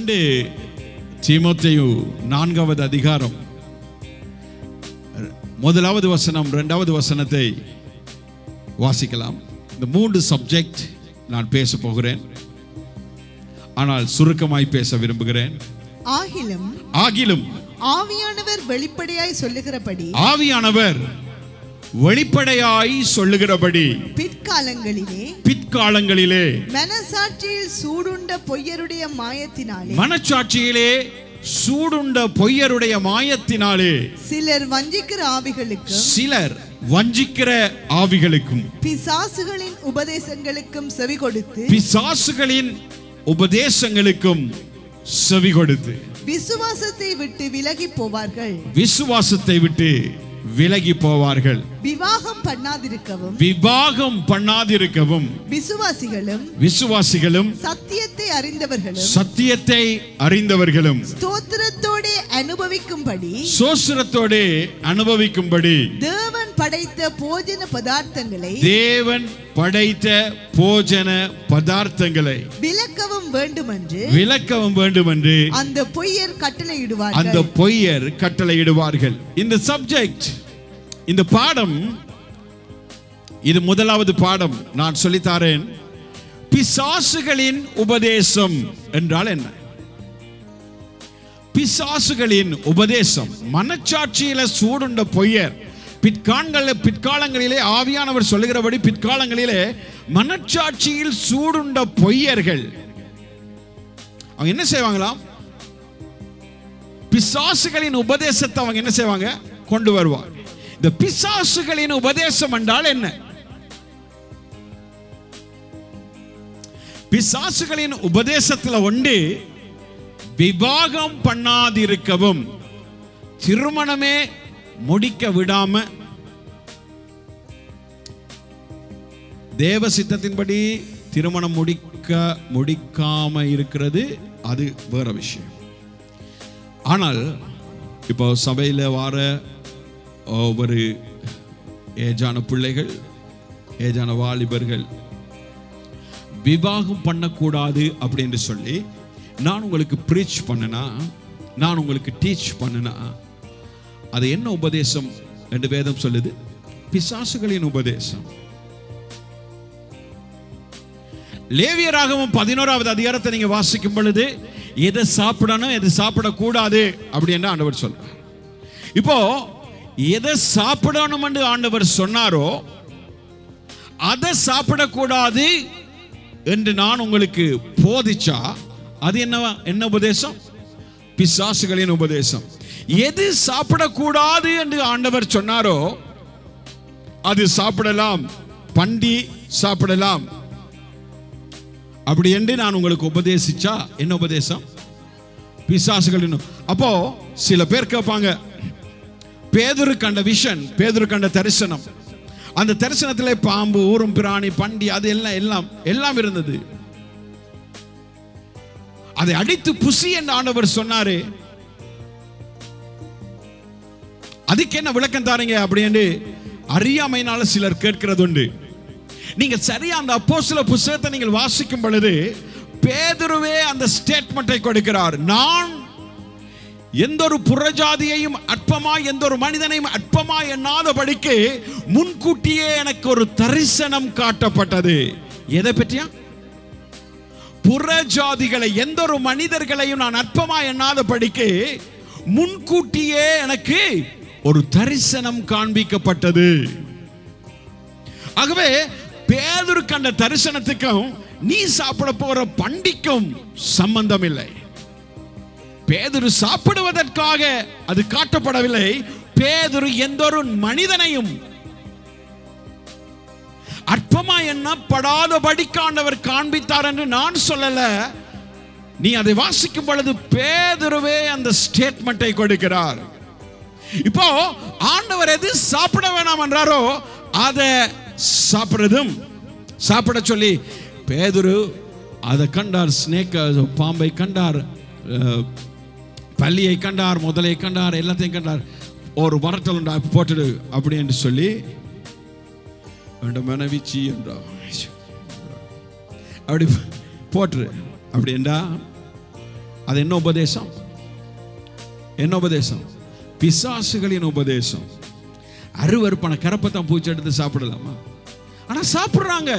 ரெண்டு தீமோத்தேயு நான்காவது அதிகாரம் முதலாவது வசனம் இரண்டாவது வசனத்தை வாசிக்கலாம் இந்த மூன்று சப்ஜெக்ட் நான் பேச போகிறேன் ஆனால் சுருக்கமாய் பேச விரும்புகிறேன் ஆகிலும் ஆகிலும் ஆவியானவர் வெளிப்படையாய் சொல்லுகிறபடி ஆவியானவர் வெளிப்படையாய் சொல்லுகிறபடி பிற்காலங்களிலே பிற்காலங்களிலே மனசாட்சியில் சூடுண்ட பொய்யருடைய மாயத்தினாலே மனச்சாட்சியிலே சூடுண்ட பொய்யருடைய மாயத்தினாலே சிலர் வஞ்சிக்கிற ஆவிகளுக்கும் சிலர் வஞ்சிக்கிற ஆவிகளுக்கும் பிசாசுகளின் உபதேசங்களுக்கும் செவி கொடுத்து பிசாசுகளின் உபதேசங்களுக்கும் செவி கொடுத்து விசுவாசத்தை விட்டு விலகி போவார்கள் விசுவாசத்தை விட்டு விலகி போவார்கள் விவாகம் பண்ணாதிருக்கவும் விவாகம் பண்ணாதிருக்கவும் விசுவாசிகளும் விசுவாசிகளும் சத்தியத்தை அறிந்தவர்களும் சத்தியத்தை அறிந்தவர்களும் ஸ்தோத்திரத்தோடே அனுபவிக்கும்படி சோசரத்தோடு அனுபவிக்கும்படி தேவன் படைத்த போஜன பதார்த்தங்களை தேவன் படைத்த போஜன பதார்த்தங்களை விலக்கவும் வேண்டுமென்று விளக்கவும் வேண்டும் என்று அந்த பொய்யர் அந்த கட்டளையிடுவார்கள் பொய்யர் கட்டளையிடுவார்கள் இந்த சப்ஜெக்ட் இந்த பாடம் இது முதலாவது பாடம் நான் சொல்லித்தாரேன் பிசாசுகளின் உபதேசம் என்றால் என்ன பிசாசுகளின் உபதேசம் மனச்சாட்சியில சூடுண்ட பொய்யர் பிற்காலங்கள பிற்காலங்களிலே ஆவியானவர் சொல்லுகிறபடி பிற்காலங்களிலே மனச்சாட்சியில் சூடுண்ட பொய்யர்கள் அவங்க என்ன செய்வாங்களாம் பிசாசுகளின் உபதேசத்தை அவங்க என்ன செய்வாங்க கொண்டு வருவாங்க இந்த பிசாசுகளின் உபதேசம் என்றால் என்ன பிசாசுகளின் உபதேசத்துல ஒன்று விவாகம் பண்ணாதிருக்கவும் திருமணமே முடிக்க விடாம தேவ சித்தத்தின்படி திருமணம் முடிக்க முடிக்காம இருக்கிறது அது வேற விஷயம் ஆனால் இப்போ சபையில் வர ஒவ்வொரு ஏஜான பிள்ளைகள் ஏஜான வாலிபர்கள் விவாகம் பண்ணக்கூடாது அப்படின்னு சொல்லி நான் உங்களுக்கு ப்ரீச் பண்ணனா நான் உங்களுக்கு டீச் பண்ணனா அது என்ன உபதேசம் என்று வேதம் சொல்லுது பிசாசுகளின் உபதேசம் லேவியராகவும் பதினோராவது அதிகாரத்தை நீங்க வாசிக்கும் பொழுது எதை சாப்பிடணும் எதை சாப்பிடக்கூடாது அப்படின்னு ஆண்டவர் சொல்றார் இப்போ எதை சாப்பிடணும் என்று ஆண்டவர் சொன்னாரோ அதை சாப்பிடக்கூடாது என்று நான் உங்களுக்கு போதிச்சா அது என்னவா என்ன உபதேசம் பிசாசுகளின் உபதேசம் எது சாப்பிடக்கூடாது என்று ஆண்டவர் சொன்னாரோ அது சாப்பிடலாம் பண்டி சாப்பிடலாம் அப்படி என்று நான் உங்களுக்கு உபதேசிச்சா என்ன உபதேசம் பிசாசுகளின் அப்போ சில பேர் கேட்பாங்க பேதுரு கண்ட விஷன் பேதுரு கண்ட தரிசனம் அந்த தரிசனத்திலே பாம்பு ஊரும் பிராணி பண்டி அது எல்லாம் எல்லாம் எல்லாம் இருந்தது அதை அடித்து புசி என்று ஆண்டவர் சொன்னாரு அதுக்கு என்ன விளக்கம் தாரீங்க அப்படின்னு அறியாமையினால சிலர் கேட்கிறது உண்டு நீங்க சரியா அந்த அப்போஸ்தல புஸ்தகத்தை நீங்கள் வாசிக்கும் பொழுது பேதுருவே அந்த ஸ்டேட்மெண்ட்டை கொடுக்கிறார் நான் எந்த ஒரு புறஜாதியையும் அற்பமாய் எந்த ஒரு மனிதனையும் அற்பமாய் எண்ணாதபடிக்கு முன்கூட்டியே எனக்கு ஒரு தரிசனம் காட்டப்பட்டது எதை பற்றியா புறஜாதிகளை எந்த ஒரு மனிதர்களையும் நான் அற்பமா எண்ணாதபடிக்கு முன்கூட்டியே எனக்கு ஒரு தரிசனம் காண்பிக்கப்பட்டது ஆகவே பேதுரு கண்ட தரிசனத்துக்கும் நீ சாப்பிட போற பண்டிக்கும் சம்பந்தம் இல்லை பேதுரு சாப்பிடுவதற்காக அது காட்டப்படவில்லை பேதுரு எந்த ஒரு மனிதனையும் அற்பமா எண்ணப்படாதபடிக்கு ஆண்டவர் காண்பித்தார் என்று நான் சொல்லல நீ அதை வாசிக்கும் பொழுது பேதுருவே அந்த ஸ்டேட்மெண்ட்டை கொடுக்கிறார் இப்போ ஆண்டவர் எது சாப்பிட வேணாம் என்றாரோ அதை சாப்பிடுறதும் சாப்பிட சொல்லி பேதுரு அதை கண்டார் ஸ்னேக் பாம்பை கண்டார் அஹ், பல்லியை கண்டார் முதலை கண்டார் எல்லாத்தையும் கண்டார் ஒரு வரட்டல் உண்டா போட்டுடு அப்படி என்று சொல்லி ரெண்டு மனைவி சீ என்றா அப்படி போட்டுரு அப்படின்றா அது என்ன உபதேசம் என்ன உபதேசம் பிசாசுகளின் உபதேசம் அருவருப்பான கரப்பத்தான் பூச்சி எடுத்து சாப்பிடலாமா ஆனா சாப்பிடுறாங்க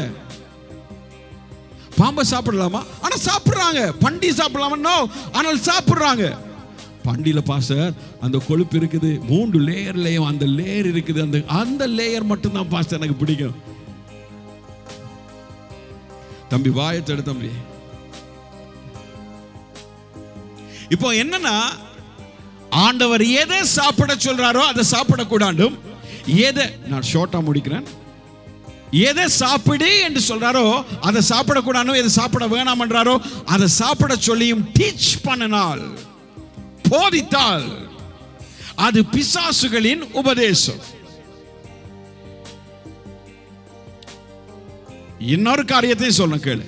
பாம்பை சாப்பிடலாமா ஆனா சாப்பிடுறாங்க பண்டி சாப்பிடலாமா நோ ஆனால் சாப்பிடுறாங்க பண்டியில பாஸ்டர் அந்த கொழுப்பு இருக்குது மூன்று லேயர்லயும் அந்த லேயர் இருக்குது அந்த அந்த லேயர் மட்டும்தான் பாஸ்டர் எனக்கு பிடிக்கும் தம்பி வாயத்தெடு தம்பி இப்போ என்னன்னா ஆண்டவர் எதை சாப்பிட சொல்றாரோ அதை சாப்பிடக்கூடாண்டும் எதை நான் ஷார்ட்டா முடிக்கிறேன் எதை சாப்பிடு என்று சொல்றாரோ அதை சாப்பிடக்கூடாது எதை சாப்பிட வேணாம் என்றாரோ அதை சாப்பிட சொல்லியும் டீச் பண்ணினால் போதித்தால் அது பிசாசுகளின் உபதேசம் இன்னொரு காரியத்தையும் சொல்ல கேளு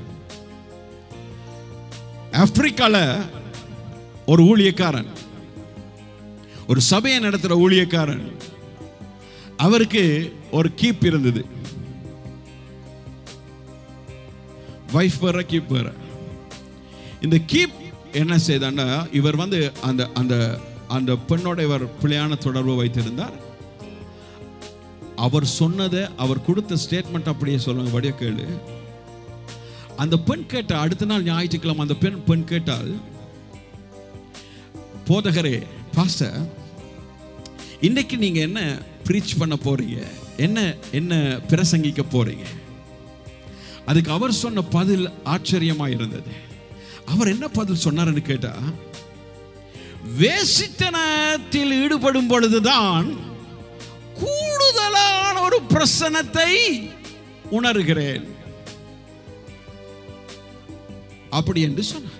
ஆப்பிரிக்கால ஒரு ஊழியக்காரன் ஒரு சபையை நடத்துற ஊழியக்காரன் அவருக்கு ஒரு கீப் இருந்தது வைஃப் வர கீப் வர இந்த கீப் என்ன செய்தான்னா இவர் வந்து அந்த அந்த அந்த பெண்ணோட இவர் பிழையான தொடர்பு வைத்திருந்தார் அவர் சொன்னதை அவர் கொடுத்த ஸ்டேட்மெண்ட் அப்படியே சொல்லுங்க வடிய கேளு அந்த பெண் கேட்ட அடுத்த நாள் ஞாயிற்றுக்கிழமை அந்த பெண் பெண் கேட்டால் போதகரே பாஸ்டர் இன்னைக்கு நீங்க என்ன ப்ரீச் பண்ண போறீங்க என்ன என்ன பிரசங்கிக்க போறீங்க அதுக்கு அவர் சொன்ன பதில் ஆச்சரியமா இருந்தது அவர் என்ன பதில் சொன்னார்னு கேட்டா வேசித்தனத்தில் ஈடுபடும் பொழுதுதான் கூடுதலான ஒரு பிரசனத்தை உணர்கிறேன் அப்படி என்று சொன்னார்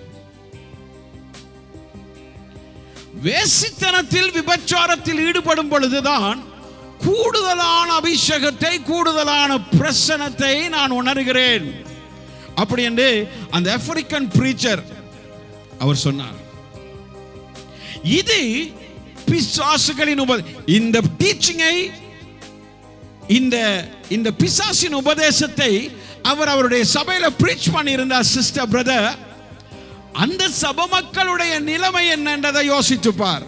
வேசித்தனத்தில் விபச்சாரத்தில் ஈடுபடும் பொழுதுதான் கூடுதலான அபிஷேகத்தை கூடுதலான பிரசனத்தை நான் உணர்கிறேன் அப்படி என்று அந்த ஆப்பிரிக்கன் பிரீச்சர் அவர் சொன்னார் இது பிசாசுகளின் உப இந்த டீச்சிங்கை இந்த இந்த பிசாசின் உபதேசத்தை அவர் அவருடைய சபையில பிரீச் பண்ணியிருந்தார் சிஸ்டர் பிரதர் அந்த சபை மக்களுடைய நிலைமை என்னன்றதை யோசித்து பார்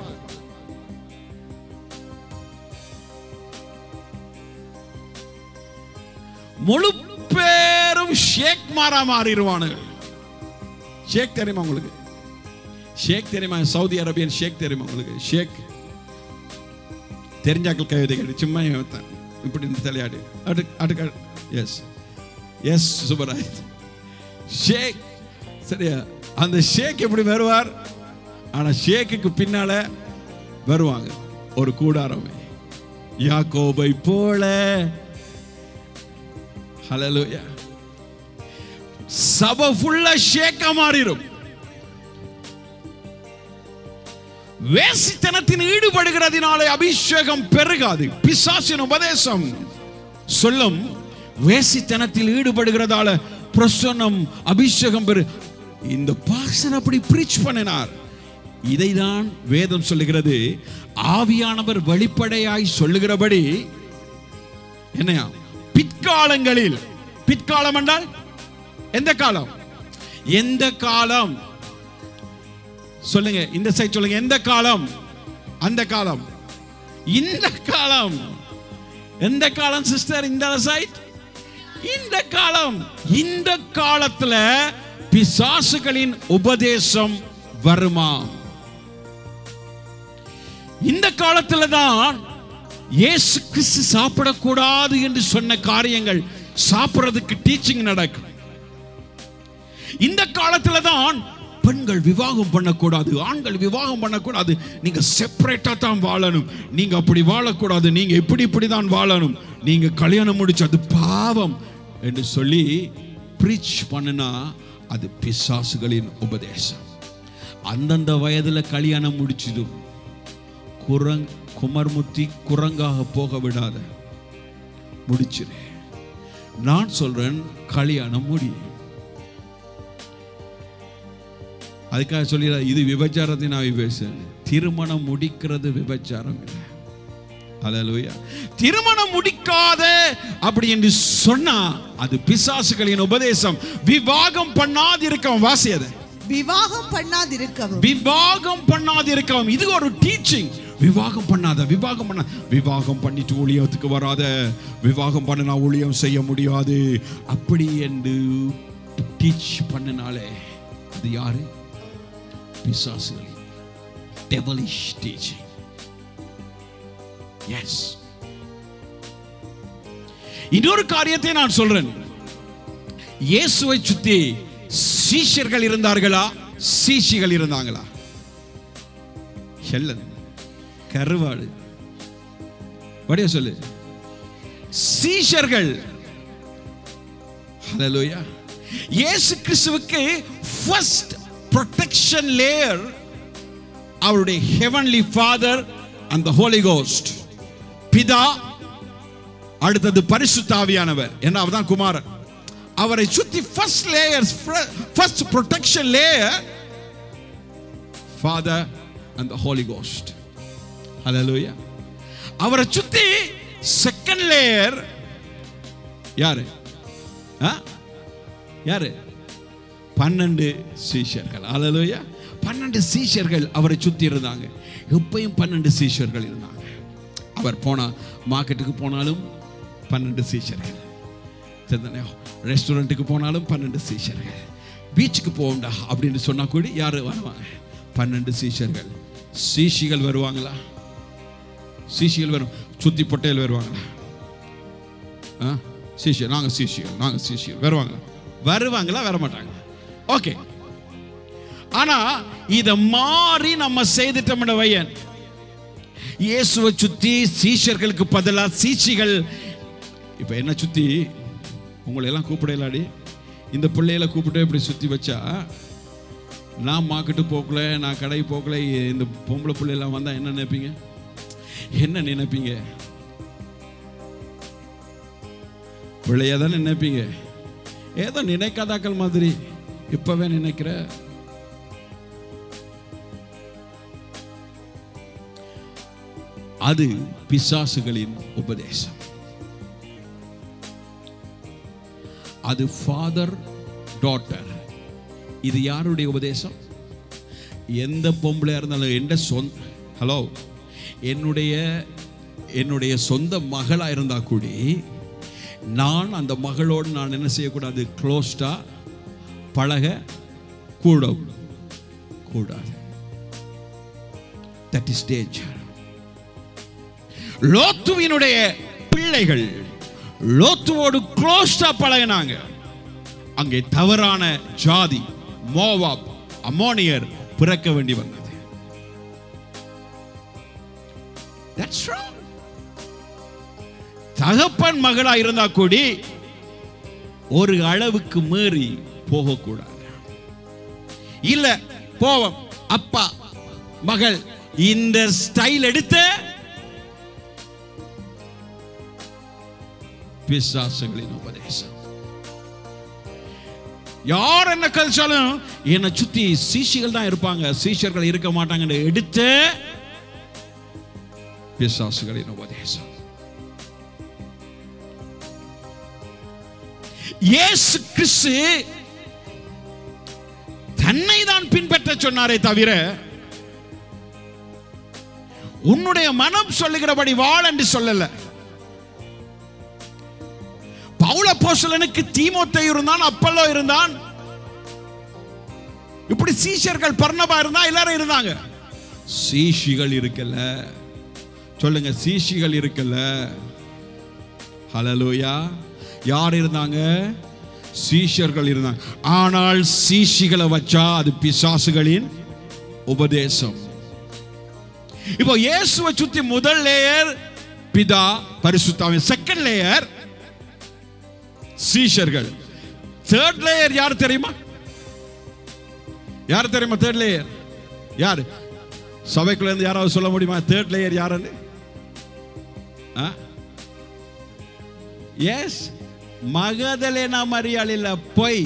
முழு பேரும் ஷேக் மாறா மாறிடுவானுங்க ஷேக் தெரியுமா உங்களுக்கு ஷேக் தெரியுமா சவுதி அரேபியன் ஷேக் தெரியுமா உங்களுக்கு ஷேக் தெரிஞ்சாக்கள் கைவிதை சும்மா இவன் இப்படி இந்த தலையாடு அடு அடுக்க எஸ் எஸ் சுபராய் ஷேக் சரியா அந்த ஷேக் எப்படி வருவார் ஆனா ஷேக்குக்கு பின்னால வருவாங்க ஒரு கூடாரமே யாக்கோபை போல ஹalleluya சபை ஃபுல்லா ஷேக்கா மாறிடும் வேசித்தனத்தின் ஈடுபடுகிறதினாலே அபிஷேகம் பெருகாது பிசாசின் உபதேசம் சொல்லும் வேசித்தனத்தில் ஈடுபடுகிறதால பிரசன்னம் அபிஷேகம் பெரு இந்த பாசன் அப்படி பிரீச் பண்ணினார் இதைதான் வேதம் சொல்லுகிறது ஆவியானவர் வெளிப்படையாய் சொல்லுகிறபடி என்னையா பிற்காலங்களில் பிற்காலம் என்றால் எந்த காலம் எந்த காலம் சொல்லுங்க இந்த சைட் சொல்லுங்க எந்த காலம் அந்த காலம் இந்த காலம் எந்த காலம் சிஸ்டர் இந்த சைட் இந்த காலம் இந்த காலத்துல பிசாசுகளின் உபதேசம் வருமா இந்த காலத்துல தான் இயேசு கிறிஸ்து சாப்பிடக்கூடாது என்று சொன்ன காரியங்கள் சாப்பிடுறதுக்கு டீச்சிங் நடக்கும் இந்த காலத்துல தான் பெண்கள் விவாகம் பண்ணக்கூடாது ஆண்கள் விவாகம் பண்ணக்கூடாது நீங்க செப்பரேட்டா தான் வாழணும் நீங்க அப்படி வாழக்கூடாது நீங்க இப்படி இப்படி தான் வாழணும் நீங்க கல்யாணம் முடிச்சு அது பாவம் என்று சொல்லி ப்ரீச் பண்ணுனா அது பிசாசுகளின் உபதேசம் அந்தந்த வயதுல கல்யாணம் முடிச்சதும் குரங் குமர்முத்தி குரங்காக போக விடாத முடிச்சிரு நான் சொல்றேன் கல்யாணம் முடி அதுக்காக சொல்லிட இது விபச்சாரத்தை நான் பேசுறேன் திருமணம் முடிக்கிறது விபச்சாரம் இல்லை அல்லேலூயா திருமணம் முடிக்காத அப்படி என்று சொன்னா அது பிசாசுகளின் உபதேசம் விவாகம் பண்ணாதிருக்க வாசியது விவாகம் பண்ணாதிருக்கவும் விவாகம் பண்ணாதிருக்கவும் இது ஒரு டீச்சிங் விவாகம் பண்ணாத விவாகம் பண்ண விவாகம் பண்ணிட்டு ஊழியத்துக்கு வராத விவாகம் பண்ணினா ஊழியம் செய்ய முடியாது அப்படி என்று டீச் பண்ணினாலே அது யாரு பிசாசுகளின் டெவலிஷ் டீச்சிங் எஸ் இன்னொரு காரியத்தை நான் சொல்றேன் இயேசுவை சுத்தி சீஷர்கள் இருந்தார்களா சீஷிகள் இருந்தாங்களா செல்லன் கருவாடு வடிய சொல்லு சீஷர்கள் ஹalleluya இயேசு கிறிஸ்துவுக்கு ஃபர்ஸ்ட் ப்ரொடெக்ஷன் லேயர் அவருடைய ஹெவன்லி ஃபாதர் அந்த ஹோலி கோஸ்ட் பிதா அடுத்தது பரிசுத்த ஆவியானவர் என்ன அவர்தான் குமாரன் அவரை சுத்தி first layer first protection layer father and holy ghost ஹalleluya அவரை சுத்தி செகண்ட் லேயர் யாரு ஆ? யாரு பன்னெண்டு சீஷர்கள் ஹalleluya பன்னெண்டு சீஷர்கள் அவரை சுத்தி இருந்தாங்க எப்பயும் பன்னெண்டு சீஷர்கள் இருந்தாங்க அவர் போனா மார்க்கெட்டுக்கு போனாலும் பன்னெண்டு சீஷர்கள் சரிதானே ரெஸ்டாரண்ட்டுக்கு போனாலும் பன்னெண்டு சீஷர்கள் பீச்சுக்கு போகண்டா அப்படின்னு சொன்னா கூட யாரு வருவாங்க பன்னெண்டு சீஷர்கள் சீஷிகள் வருவாங்களா சீஷிகள் வரும் சுத்தி பொட்டையில் வருவாங்களா ஆ சீஷியல் நாங்கள் சீஷியல் நாங்கள் சீஷியல் வருவாங்களா வருவாங்களா வர மாட்டாங்க ஓகே ஆனா இத மாறி நம்ம செய்துட்டோம்ன வையன் இயேசுவை சுத்தி சீஷர்களுக்கு பதிலா சீஷிகள் இப்ப என்ன சுத்தி உங்களை எல்லாம் கூப்பிடலாடி இந்த பிள்ளைகளை கூப்பிட்டு இப்படி சுத்தி வச்சா நான் மார்க்கெட்டு போக்கல நான் கடை போக்கல இந்த பொம்பளை பிள்ளைலாம் வந்தா என்ன நினைப்பீங்க என்ன நினைப்பீங்க பிள்ளையா தானே நினைப்பீங்க ஏதோ நினைக்காதாக்கள் மாதிரி இப்பவே நினைக்கிற அது பிசாசுகளின் உபதேசம் அது ஃபாதர் டாட்டர் இது யாருடைய உபதேசம் எந்த பொம்பளையா இருந்தாலும் எந்த சொந்த ஹலோ என்னுடைய என்னுடைய சொந்த மகளா இருந்தா கூடி நான் அந்த மகளோடு நான் என்ன செய்யக்கூடாது க்ளோஸ்டா பழக கூட கூடாது தட் இஸ் டேஞ்சர் லோத்துவினுடைய பிள்ளைகள் லோத்துவோடு க்ளோஸ்டா பழகினாங்க அங்கே தவறான ஜாதி மோவாப் அமோனியர் பிறக்க வேண்டி வந்தது That's wrong. தகப்பன் மகளா இருந்தா கூடி ஒரு அளவுக்கு மீறி போகக்கூடாது இல்ல போவோம் அப்பா மகள் இந்த ஸ்டைல் எடுத்து பிசாசுகளின் உபதேசம் யார் என்ன கழிச்சாலும் என்னை சுத்தி சீஷிகள் தான் இருப்பாங்க சீஷர்கள் இருக்க மாட்டாங்கன்னு எடுத்து பிசாசுகளின் உபதேசம் இயேசு கிறிஸ்து தன்னை தான் பின்பற்ற சொன்னாரே தவிர உன்னுடைய மனம் சொல்லுகிறபடி வாழ் என்று சொல்லல பவுல போசலனுக்கு தீமோத்தை இருந்தான் அப்பல்லோ இருந்தான் இப்படி சீஷர்கள் பர்ணபா இருந்தா எல்லாரும் இருந்தாங்க சீஷிகள் இருக்கல சொல்லுங்க சீஷிகள் இருக்கல ஹலலூயா யார் இருந்தாங்க சீஷர்கள் இருந்தாங்க ஆனால் சீஷிகளை வச்சா அது பிசாசுகளின் உபதேசம் இப்போ இயேசுவை சுத்தி முதல் லேயர் பிதா பரிசுத்தாவின் செகண்ட் லேயர் சீஷர்கள் தேர்ட் லேயர் யார் தெரியுமா யார் தெரியுமா தேர்ட் லேயர் யார் சபைக்குள்ள இருந்து யாராவது சொல்ல முடியுமா தேர்ட் லேயர் யாருன்னு எஸ் மகதலேனா மரியாள் இல்ல பொய்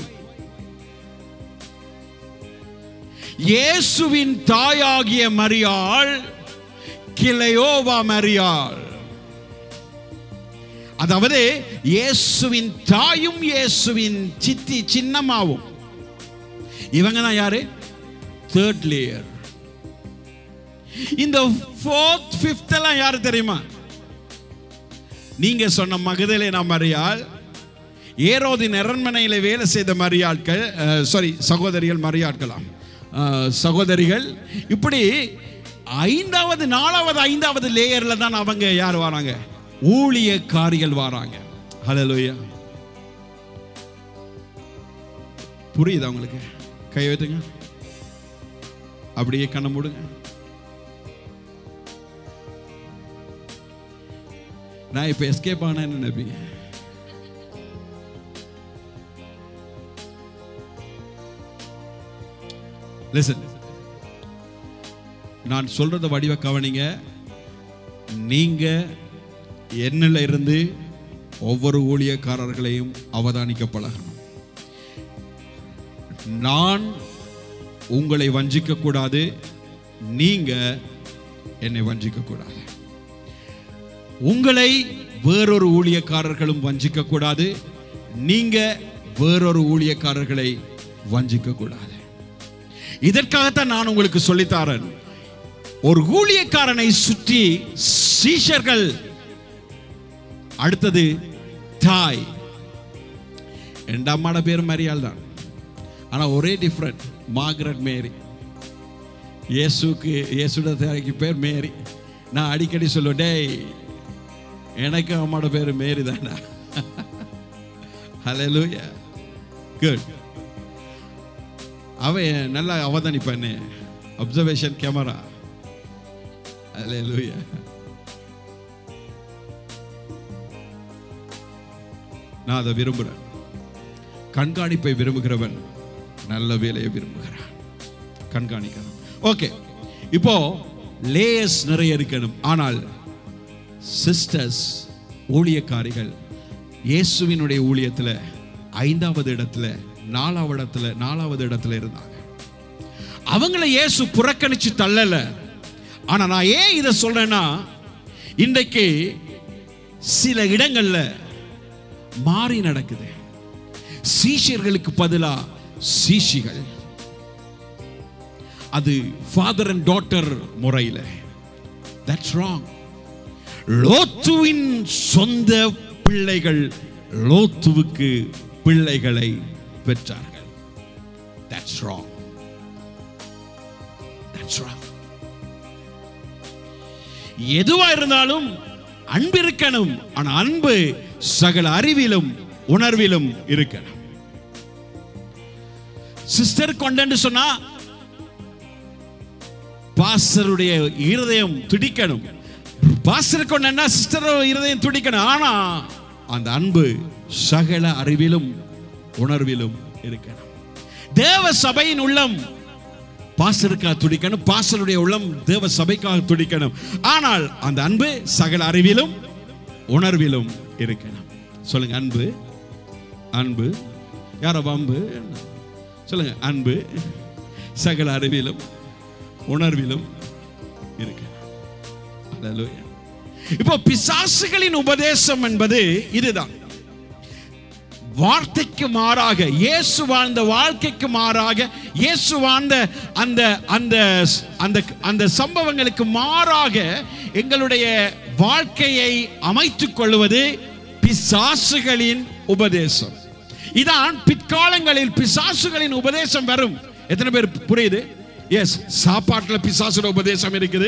இயேசுவின் தாயாகிய மரியாள் கிளையோவா மரியாள் அதாவது இயேசுவின் தாயும் இயேசுவின் சித்தி சின்னம்மாவும் இவங்க தான் யாரு தேர்ட் லேயர் இந்த ஃபோர்த் ஃபிஃப்த் எல்லாம் யாரு தெரியுமா நீங்க சொன்ன மகதலே நான் மரியாள் ஏரோதின் அரண்மனையில வேலை செய்த மரியாட்கள் சாரி சகோதரிகள் மரியாட்களாம் அஹ், சகோதரிகள் இப்படி ஐந்தாவது நாலாவது ஐந்தாவது லேயர்ல தான் அவங்க யார் வராங்க ஊழியக்காரிகள் வராங்க ஹalleluya புரியுதா உங்களுக்கு கை வைத்துங்க அப்படியே கண்ணை மூடுங்க நான் இப்ப எஸ்கேப் ஆனேன்னு நினைப்பீங்க லிசன் நான் சொல்றத வடிவ கவனிங்க நீங்க என்னில் இருந்து ஒவ்வொரு ஊழியக்காரர்களையும் அவதானிக்க பழகணும் நான் உங்களை வஞ்சிக்க கூடாது நீங்க என்னை வஞ்சிக்க கூடாது உங்களை வேறொரு ஊழியக்காரர்களும் வஞ்சிக்க கூடாது நீங்க வேறொரு ஊழியக்காரர்களை வஞ்சிக்க கூடாது இதற்காகத்தான் நான் உங்களுக்கு சொல்லித்தாரன் ஒரு ஊழியக்காரனை சுற்றி சீஷர்கள் அடுத்தது தாய் என் அம்மாட பேர் மரியாள் தான் ஆனா ஒரே டிஃப்ரெண்ட் மார்கரெட் மேரி இயேசுக்கு இயேசுட தாய்க்கு பேர் மேரி நான் அடிக்கடி சொல்லுவேன் டேய் எனக்கு அம்மாட பேர் மேரி தானா ஹalleluya குட் அவன் நல்லா அவதானிப்பானே அப்சர்வேஷன் கேமரா ஹalleluya நான் அதை விரும்புகிறேன் கண்காணிப்பை விரும்புகிறவன் நல்ல வேலையை விரும்புகிறான் கண்காணிக்கணும் ஓகே இப்போ லேயர்ஸ் நிறைய இருக்கணும் ஆனால் சிஸ்டர்ஸ் ஊழியக்காரிகள் இயேசுவினுடைய ஊழியத்தில் ஐந்தாவது இடத்துல நாலாவது இடத்துல நாலாவது இடத்துல இருந்தாங்க அவங்கள இயேசு புறக்கணிச்சு தள்ளல ஆனா நான் ஏன் இதை சொல்றேன்னா இன்றைக்கு சில இடங்கள்ல மாறி நடக்குது சீஷர்களுக்கு பதிலா சீஷிகள் அது ஃபாதர் அண்ட் டாட்டர் முறையில் தட்ஸ் ராங் லோத்துவின் சொந்த பிள்ளைகள் லோத்துவுக்கு பிள்ளைகளை பெற்றார்கள் தட்ஸ் ராங் தட்ஸ் ராங் எதுவா இருந்தாலும் அன்பு இருக்கணும் ஆனா அன்பு சகல அறிவிலும் உணர்விலும் இருக்கணும் சிஸ்டர் கொண்டன்னு சொன்னா பாஸ்டருடைய இருதயம் துடிக்கணும் பாஸ்டர் கொண்டா சிஸ்டர் இருதயம் துடிக்கணும் ஆனா அந்த அன்பு சகல அறிவிலும் உணர்விலும் இருக்கணும் தேவ சபையின் உள்ளம் பாஸ்டருக்காக துடிக்கணும் பாஸ்டருடைய உள்ளம் தேவ சபைக்காக துடிக்கணும் ஆனால் அந்த அன்பு சகல அறிவிலும் உணர்விலும் இருக்கணும் சொல்லுங்க அன்பு அன்பு யார அன்பு சொல்லுங்க அன்பு சகல அறிவிலும் உணர்விலும் இருக்கணும் Hallelujah. இப்போ பிசாசுகளின் உபதேசம் என்பது இதுதான் வார்த்தைக்கு மாறாக இயேசு வாழ்ந்த வாழ்க்கைக்கு மாறாக இயேசு வாழ்ந்த அந்த அந்த அந்த அந்த சம்பவங்களுக்கு மாறாக எங்களுடைய வாழ்க்கையை அமைத்துக் கொள்வது பிசாசுகளின் உபதேசம் இதான் பிற்காலங்களில் பிசாசுகளின் உபதேசம் வரும் எத்தனை பேர் புரியுது எஸ் சாப்பாட்டுல பிசாசுட உபதேசம் இருக்குது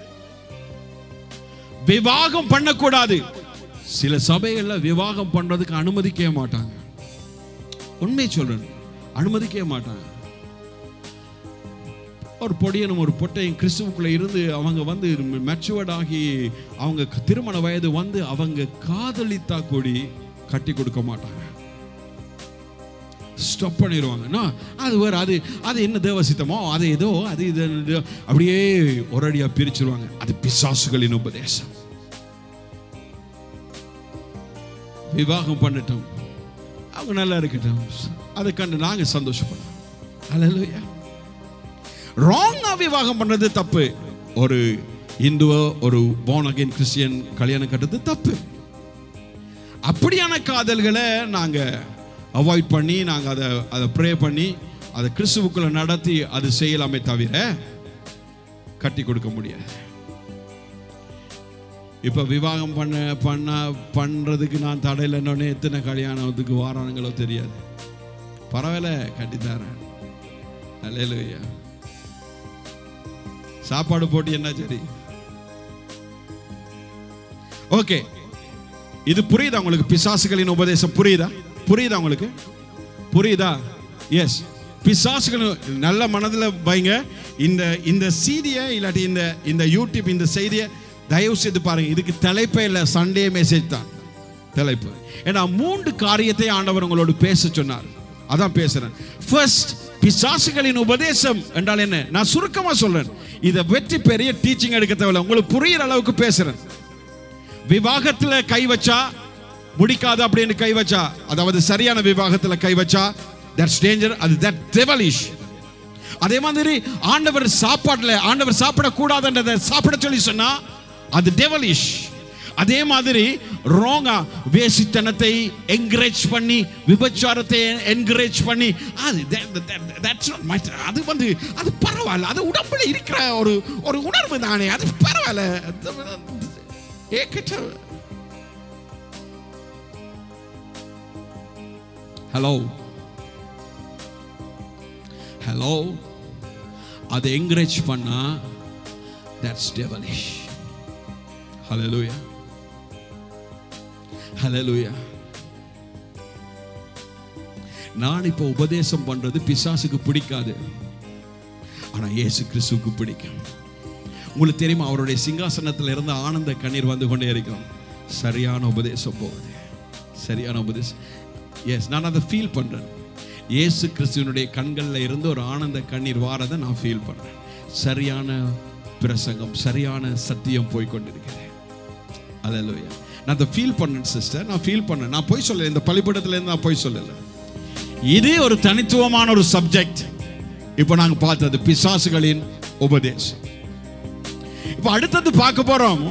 விவாகம் பண்ணக்கூடாது சில சபைகள்ல விவாகம் பண்றதுக்கு அனுமதிக்கவே மாட்டாங்க உண்மை சொல்றேன் அனுமதிக்கவே மாட்டாங்க ஒரு பொடியனும் ஒரு பொட்டையும் கிறிஸ்துவுக்குள்ள இருந்து அவங்க வந்து மெச்சுவர்ட் ஆகி அவங்க க- திருமண வயது வந்து அவங்க காதலித்தா கூடி கட்டி கொடுக்க மாட்டாங்க ஸ்டாப் பண்ணிடுவாங்க நான் அது வேற அது அது என்ன தேவசித்தமோ அது ஏதோ அது இது இது, அப்படியே ஒரடியா பிரிச்சிருவாங்க அது பிசாசுகளின் உபதேசம் விவாகம் பண்ணட்டும் அவங்க நல்லா இருக்கட்டும் அதை கண்டு நாங்க சந்தோஷப்படலாம் அல்லேலூயா ராங்கா விவாகம் பண்றது தப்பு ஒரு இந்துவோ ஒரு born again கிறிஸ்டியன் கல்யாணம் கட்டுறது தப்பு அப்படியான காதல்களை நாங்க அவாய்ட் பண்ணி நாங்க அதை அதை ப்ரே பண்ணி அதை கிறிஸ்துவுக்குள்ள நடத்தி அது செய்யலாமே தவிர கட்டி கொடுக்க முடியாது இப்ப விவாகம் பண்ண பண்ண பண்றதுக்கு நான் தடையில் என்னொன்னே எத்தனை கல்யாணத்துக்கு வாரானுங்களோ தெரியாது பரவாயில்ல கட்டித்தரேன் அல்லேலூயா சாப்பாடு போட்டு என்ன சரி ஓகே இது புரியுதா உங்களுக்கு பிசாசுகளின் உபதேசம் புரியுதா புரியுதா உங்களுக்கு புரியுதா எஸ் பிசாசுகள் நல்ல மனதில் வைங்க இந்த இந்த செய்தியை இல்லாட்டி இந்த இந்த யூடியூப் இந்த செய்தியை தயவு செய்து பாருங்க இதுக்கு தலைப்பே இல்லை சண்டே மெசேஜ் தான் தலைப்பு ஏன்னா மூன்று காரியத்தை ஆண்டவர் உங்களோடு பேச சொன்னார் அதான் பேசுறேன் ஃபர்ஸ்ட் பிசாசுகளின் உபதேசம் என்றால் என்ன நான் சுருக்கமா சொல்றேன் இதை வெற்றி பெரிய டீச்சிங் எடுக்க தேவையில்ல உங்களுக்கு புரியுற அளவுக்கு பேசுறேன் விவாகத்துல கை வச்சா முடிக்காது அப்படின்னு கை வச்சா அதாவது சரியான விவாகத்துல கை வச்சா தட்ஸ் டேஞ்சர் அது தட் டெவலிஷ் அதே மாதிரி ஆண்டவர் சாப்பாட்டுல ஆண்டவர் சாப்பிடக்கூடாதுன்றதை சாப்பிட சொல்லி சொன்னா அது டெவலிஷ் அதே மாதிரி ரோங்கா வேசித்தனத்தை என்கரேஜ் பண்ணி விபச்சாரத்தை என்கரேஜ் பண்ணி அது that's not my- அது வந்து அது பரவாயில்ல அது உடம்புல இருக்கிற ஒரு ஒரு உணர்வு தானே அது பரவாயில்ல ஏக்கிட்ட ஹலோ ஹலோ அதை என்கரேஜ் பண்ணா தட்ஸ் டெவலிஷ் ஹalleluya ஹalleluya நான் இப்போ உபதேசம் பண்றது பிசாசுக்கு பிடிக்காது ஆனா இயேசு கிறிஸ்துவுக்கு பிடிக்கும் உங்களுக்கு தெரியுமா அவருடைய சிங்காசனத்தில் இருந்து ஆனந்த கண்ணீர் வந்து கொண்டே இருக்கும் சரியான உபதேசம் போகுது சரியான உபதேசம் எஸ் நான் அதை ஃபீல் பண்றேன் இயேசு கிறிஸ்துவனுடைய கண்களில் இருந்து ஒரு ஆனந்த கண்ணீர் வாரதை நான் ஃபீல் பண்றேன் சரியான பிரசங்கம் சரியான சத்தியம் போய் கொண்டிருக்கிறேன் அல்லேலூயா நான் அதை ஃபீல் பண்ணேன் சிஸ்டர் நான் ஃபீல் பண்ணேன் நான் போய் சொல்லல இந்த பள்ளிப்படத்துல இருந்து நான் போய் சொல்லல இது ஒரு தனித்துவமான ஒரு சப்ஜெக்ட் இப்போ நாங்க பார்த்தது பிசாசுகளின் உபதேசம் இப்போ அடுத்தது பார்க்க போறோம்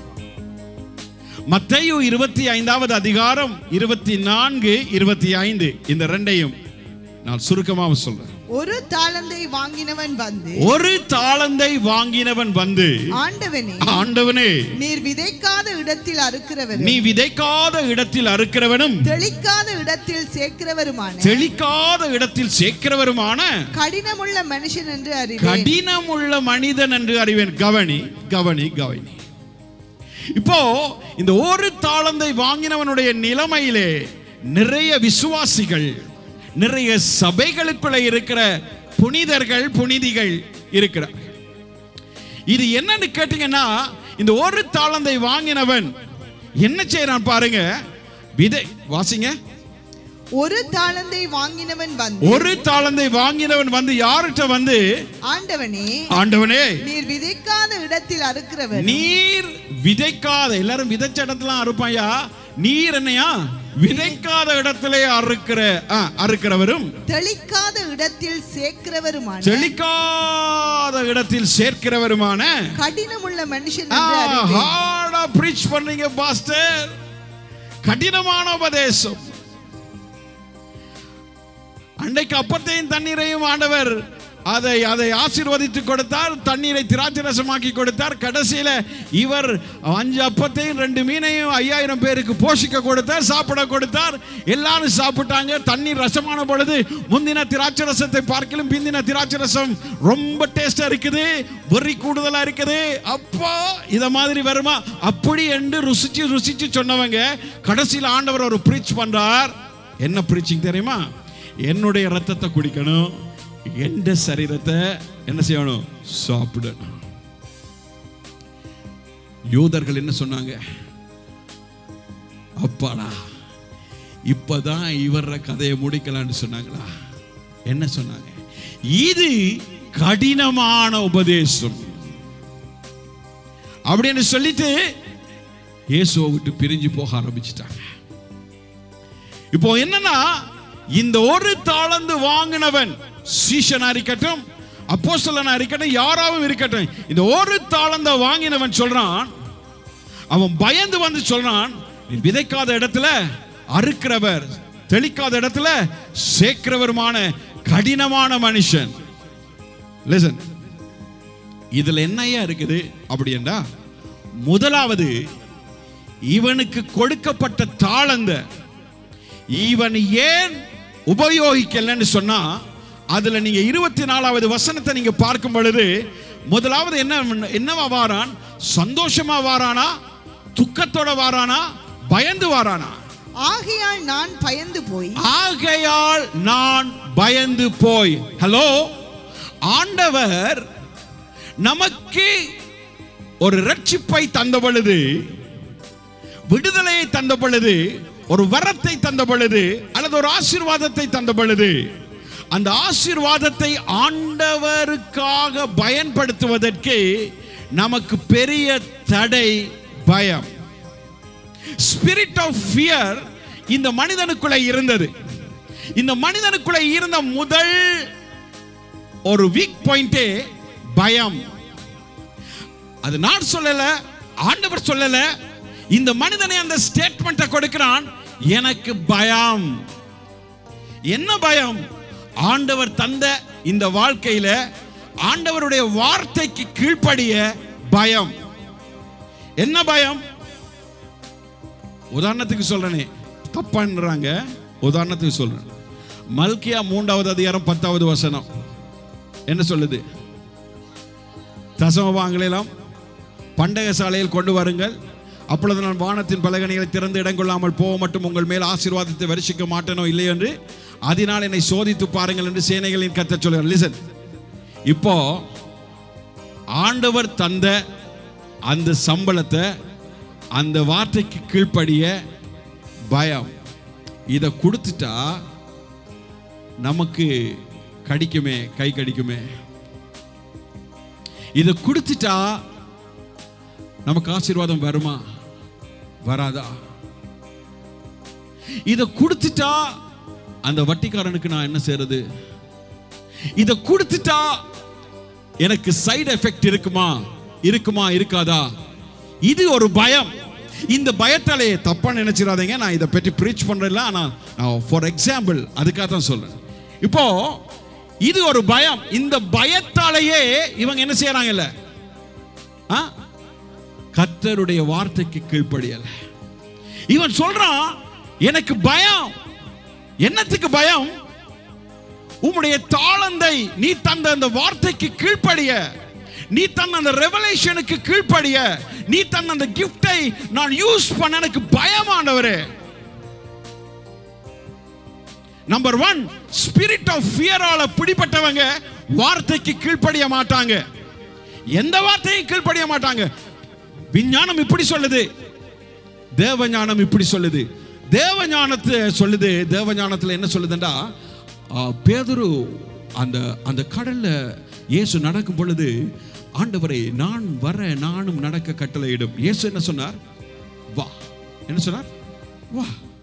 மத்தேயு இருபத்தி ஐந்தாவது அதிகாரம் இருபத்தி நான்கு இருபத்தி ஐந்து இந்த ரெண்டையும் நான் சுருக்கமாக சொல்றேன் ஒரு தாளந்தை வாங்கினவன் வந்து ஒரு தாளந்தை வாங்கினவன் வந்து ஆண்டவனே ஆண்டவனே நீர் விதைக்காத இடத்தில் அறுக்கிறவர் நீ விதைக்காத இடத்தில் அறுக்கிறவனும் தெளிக்காத இடத்தில் சேர்க்கிறவருமான தெளிக்காத இடத்தில் சேர்க்கிறவருமான கடினமுள்ள மனுஷன் என்று அறிவேன் கடினமுள்ள மனிதன் என்று அறிவேன் கவனி கவனி கவனி இப்போ இந்த ஒரு தாளந்தை வாங்கினவனுடைய நிலைமையிலே நிறைய விசுவாசிகள் நிறைய சபைகளுக்குள்ள இருக்கிற புனிதர்கள் புனிதிகள் இருக்கிறார் இது என்னன்னு கேட்டீங்கன்னா இந்த ஒரு தாளந்தை வாங்கினவன் என்ன செய்யறான் பாருங்க விதை வாசிங்க ஒரு தாளந்தை வாங்கினவன் வந்து ஒரு தாளந்தை வாங்கினவன் வந்து யார்கிட்ட வந்து ஆண்டவனே ஆண்டவனே நீர் விதைக்காத இடத்தில் அறுக்கிறவர் நீர் விதைக்காத எல்லாரும் விதைச்ச இடத்துல அறுப்பாயா நீர் என்னையா விதைக்காத இடத்திலே அறுக்கிற ஆ, அறுக்கிறவரும் தெளிக்காத இடத்தில் சேர்க்கிறவருமான செழிக்காத இடத்தில் சேர்க்கிறவருமான கடினமுள்ள மனுஷன் என்று அறிவேன் ஹார்டா பிரீச் பண்ணீங்க பாஸ்டர் கடினமான உபதேசம் அன்றைக்கு அப்பத்தையும் தண்ணீரையும் ஆண்டவர் அதை அதை ஆசீர்வதித்து கொடுத்தார் தண்ணீரை திராட்சை ரசமாக்கி கொடுத்தார் கடைசியில இவர் அஞ்சு அப்பத்தையும் ரெண்டு மீனையும் ஐயாயிரம் பேருக்கு போஷிக்க கொடுத்தார் சாப்பிட கொடுத்தார் எல்லாரும் சாப்பிட்டாங்க தண்ணீர் ரசமான பொழுது முந்தின திராட்சை ரசத்தை பார்க்கலும் பிந்தின திராட்சை ரசம் ரொம்ப டேஸ்டா இருக்குது வெறி கூடுதலா இருக்குது அப்போ இத மாதிரி வருமா அப்படி என்று ருசிச்சு ருசிச்சு சொன்னவங்க கடைசியில் ஆண்டவர் ஒரு ப்ரீச் பண்றார் என்ன ப்ரீச்சிங் தெரியுமா என்னுடைய ரத்தத்தை குடிக்கணும் எந்த சரீரத்தை என்ன செய்யணும் சாப்பிடணும் யூதர்கள் என்ன சொன்னாங்க அப்பாடா இப்பதான் இவர கதையை முடிக்கலாம்னு சொன்னாங்களா என்ன சொன்னாங்க இது கடினமான உபதேசம் அப்படின்னு சொல்லிட்டு இயேசுவை விட்டு பிரிஞ்சு போக ஆரம்பிச்சிட்டாங்க இப்போ என்னன்னா இந்த ஒரு தாளந்து வாங்கினவன் சீஷனா இருக்கட்டும் அப்போஸ்தலனா இருக்கட்டும் யாராவும் இருக்கட்டும் இந்த ஒரு தாளந்த வாங்கினவன் சொல்றான் அவன் பயந்து வந்து சொல்றான் நீ விதைக்காத இடத்துல அறுக்கிறவர் தெளிக்காத இடத்துல சேர்க்கிறவருமான கடினமான மனுஷன் லிசன் இதுல என்னையா இருக்குது அப்படி என்றா முதலாவது இவனுக்கு கொடுக்கப்பட்ட தாளந்த இவன் ஏன் உபயோகிக்கலன்னு சொன்னா அதுல நீங்க இருபத்தி நாலாவது வசனத்தை நீங்க பார்க்கும் பொழுது முதலாவது என்ன என்னவா வாரான் சந்தோஷமா வாரானா துக்கத்தோட வாரானா பயந்து வாரானா ஆகையால் நான் பயந்து போய் ஆகையால் நான் பயந்து போய் ஹலோ ஆண்டவர் நமக்கு ஒரு ரட்சிப்பை தந்த பொழுது விடுதலையை தந்த பொழுது ஒரு வரத்தை தந்த பொழுது அல்லது ஒரு ஆசீர்வாதத்தை தந்த பொழுது அந்த ஆசீர்வாதத்தை ஆண்டவருக்காக பயன்படுத்துவதற்கு நமக்கு பெரிய தடை பயம் ஸ்பிரிட் ஆஃப் ஃபியர் இந்த மனிதனுக்குள்ள இருந்தது இந்த மனிதனுக்குள்ள இருந்த முதல் ஒரு வீக் பாயிண்டே பயம் அது நான் சொல்லல ஆண்டவர் சொல்லல இந்த மனிதனை அந்த ஸ்டேட்மெண்ட்டை கொடுக்கிறான் எனக்கு பயம் என்ன பயம் ஆண்டவர் தந்த இந்த வாழ்க்கையில ஆண்டவருடைய வார்த்தைக்கு கீழ்ப்படிய பயம் என்ன பயம் உதாரணத்துக்கு சொல்றேனே தப்பான்றாங்க உதாரணத்துக்கு சொல்றேன் மல்கியா மூன்றாவது அதிகாரம் பத்தாவது வசனம் என்ன சொல்லுது தசம வாங்கலாம் பண்டக சாலையில் கொண்டு வருங்கள் அப்பொழுது நான் வானத்தின் பலகணிகளை திறந்து இடம் கொள்ளாமல் போக மட்டும் உங்கள் மேல் ஆசீர்வாதத்தை வருஷிக்க மாட்டேனோ இல்லை என்று அதனால் என்னை சோதித்து பாருங்கள் என்று சேனைகளின் கத்த சொல்கிறார் லிசன் இப்போ ஆண்டவர் தந்த அந்த சம்பளத்தை அந்த வார்த்தைக்கு கீழ்ப்படிய பயம் இதை கொடுத்துட்டா நமக்கு கடிக்குமே கை கடிக்குமே இதை கொடுத்துட்டா நமக்கு ஆசீர்வாதம் வருமா வராதா இதை கொடுத்துட்டா அந்த வட்டிக்காரனுக்கு நான் என்ன செய்யறது இதை கொடுத்துட்டா எனக்கு சைடு எஃபெக்ட் இருக்குமா இருக்குமா இருக்காதா இது ஒரு பயம் இந்த பயத்தாலே தப்பா நினைச்சிடாதீங்க நான் இதை பற்றி ப்ரீச் பண்றேன்ல ஆனால் நான் ஃபார் எக்ஸாம்பிள் அதுக்காக தான் சொல்றேன் இப்போ இது ஒரு பயம் இந்த பயத்தாலேயே இவங்க என்ன செய்யறாங்கல்ல ஆ? கர்த்தருடைய வார்த்தைக்கு கீழ்ப்படியல இவன் சொல்றான் எனக்கு பயம் என்னத்துக்கு பயம் உம்முடைய தாளந்தை நீ தந்த அந்த வார்த்தைக்கு கீழ்ப்படிய நீ தந்த அந்த ரெவலேஷனுக்கு கீழ்ப்படிய நீ தந்த அந்த கிஃப்டை நான் யூஸ் பண்ண எனக்கு பயமானவரே நம்பர் ஒன் ஸ்பிரிட் ஆஃப் ஃபியரால பிடிப்பட்டவங்க வார்த்தைக்கு கீழ்ப்படிய மாட்டாங்க எந்த வார்த்தையும் கீழ்ப்படிய மாட்டாங்க விஞ்ஞானம் இப்படி சொல்லுது தேவஞானம் இப்படி சொல்லுது தேவஞானத்தை சொல்லுது தேவஞானத்துல என்ன சொல்லுதுண்டா ஆ, பேதுரு அந்த அந்த கடல்ல இயேசு நடக்கும் பொழுது ஆண்டவரை நான் வர நானும் நடக்க கட்டளையிடும் இயேசு என்ன சொன்னார் வா என்ன சொன்னார் வா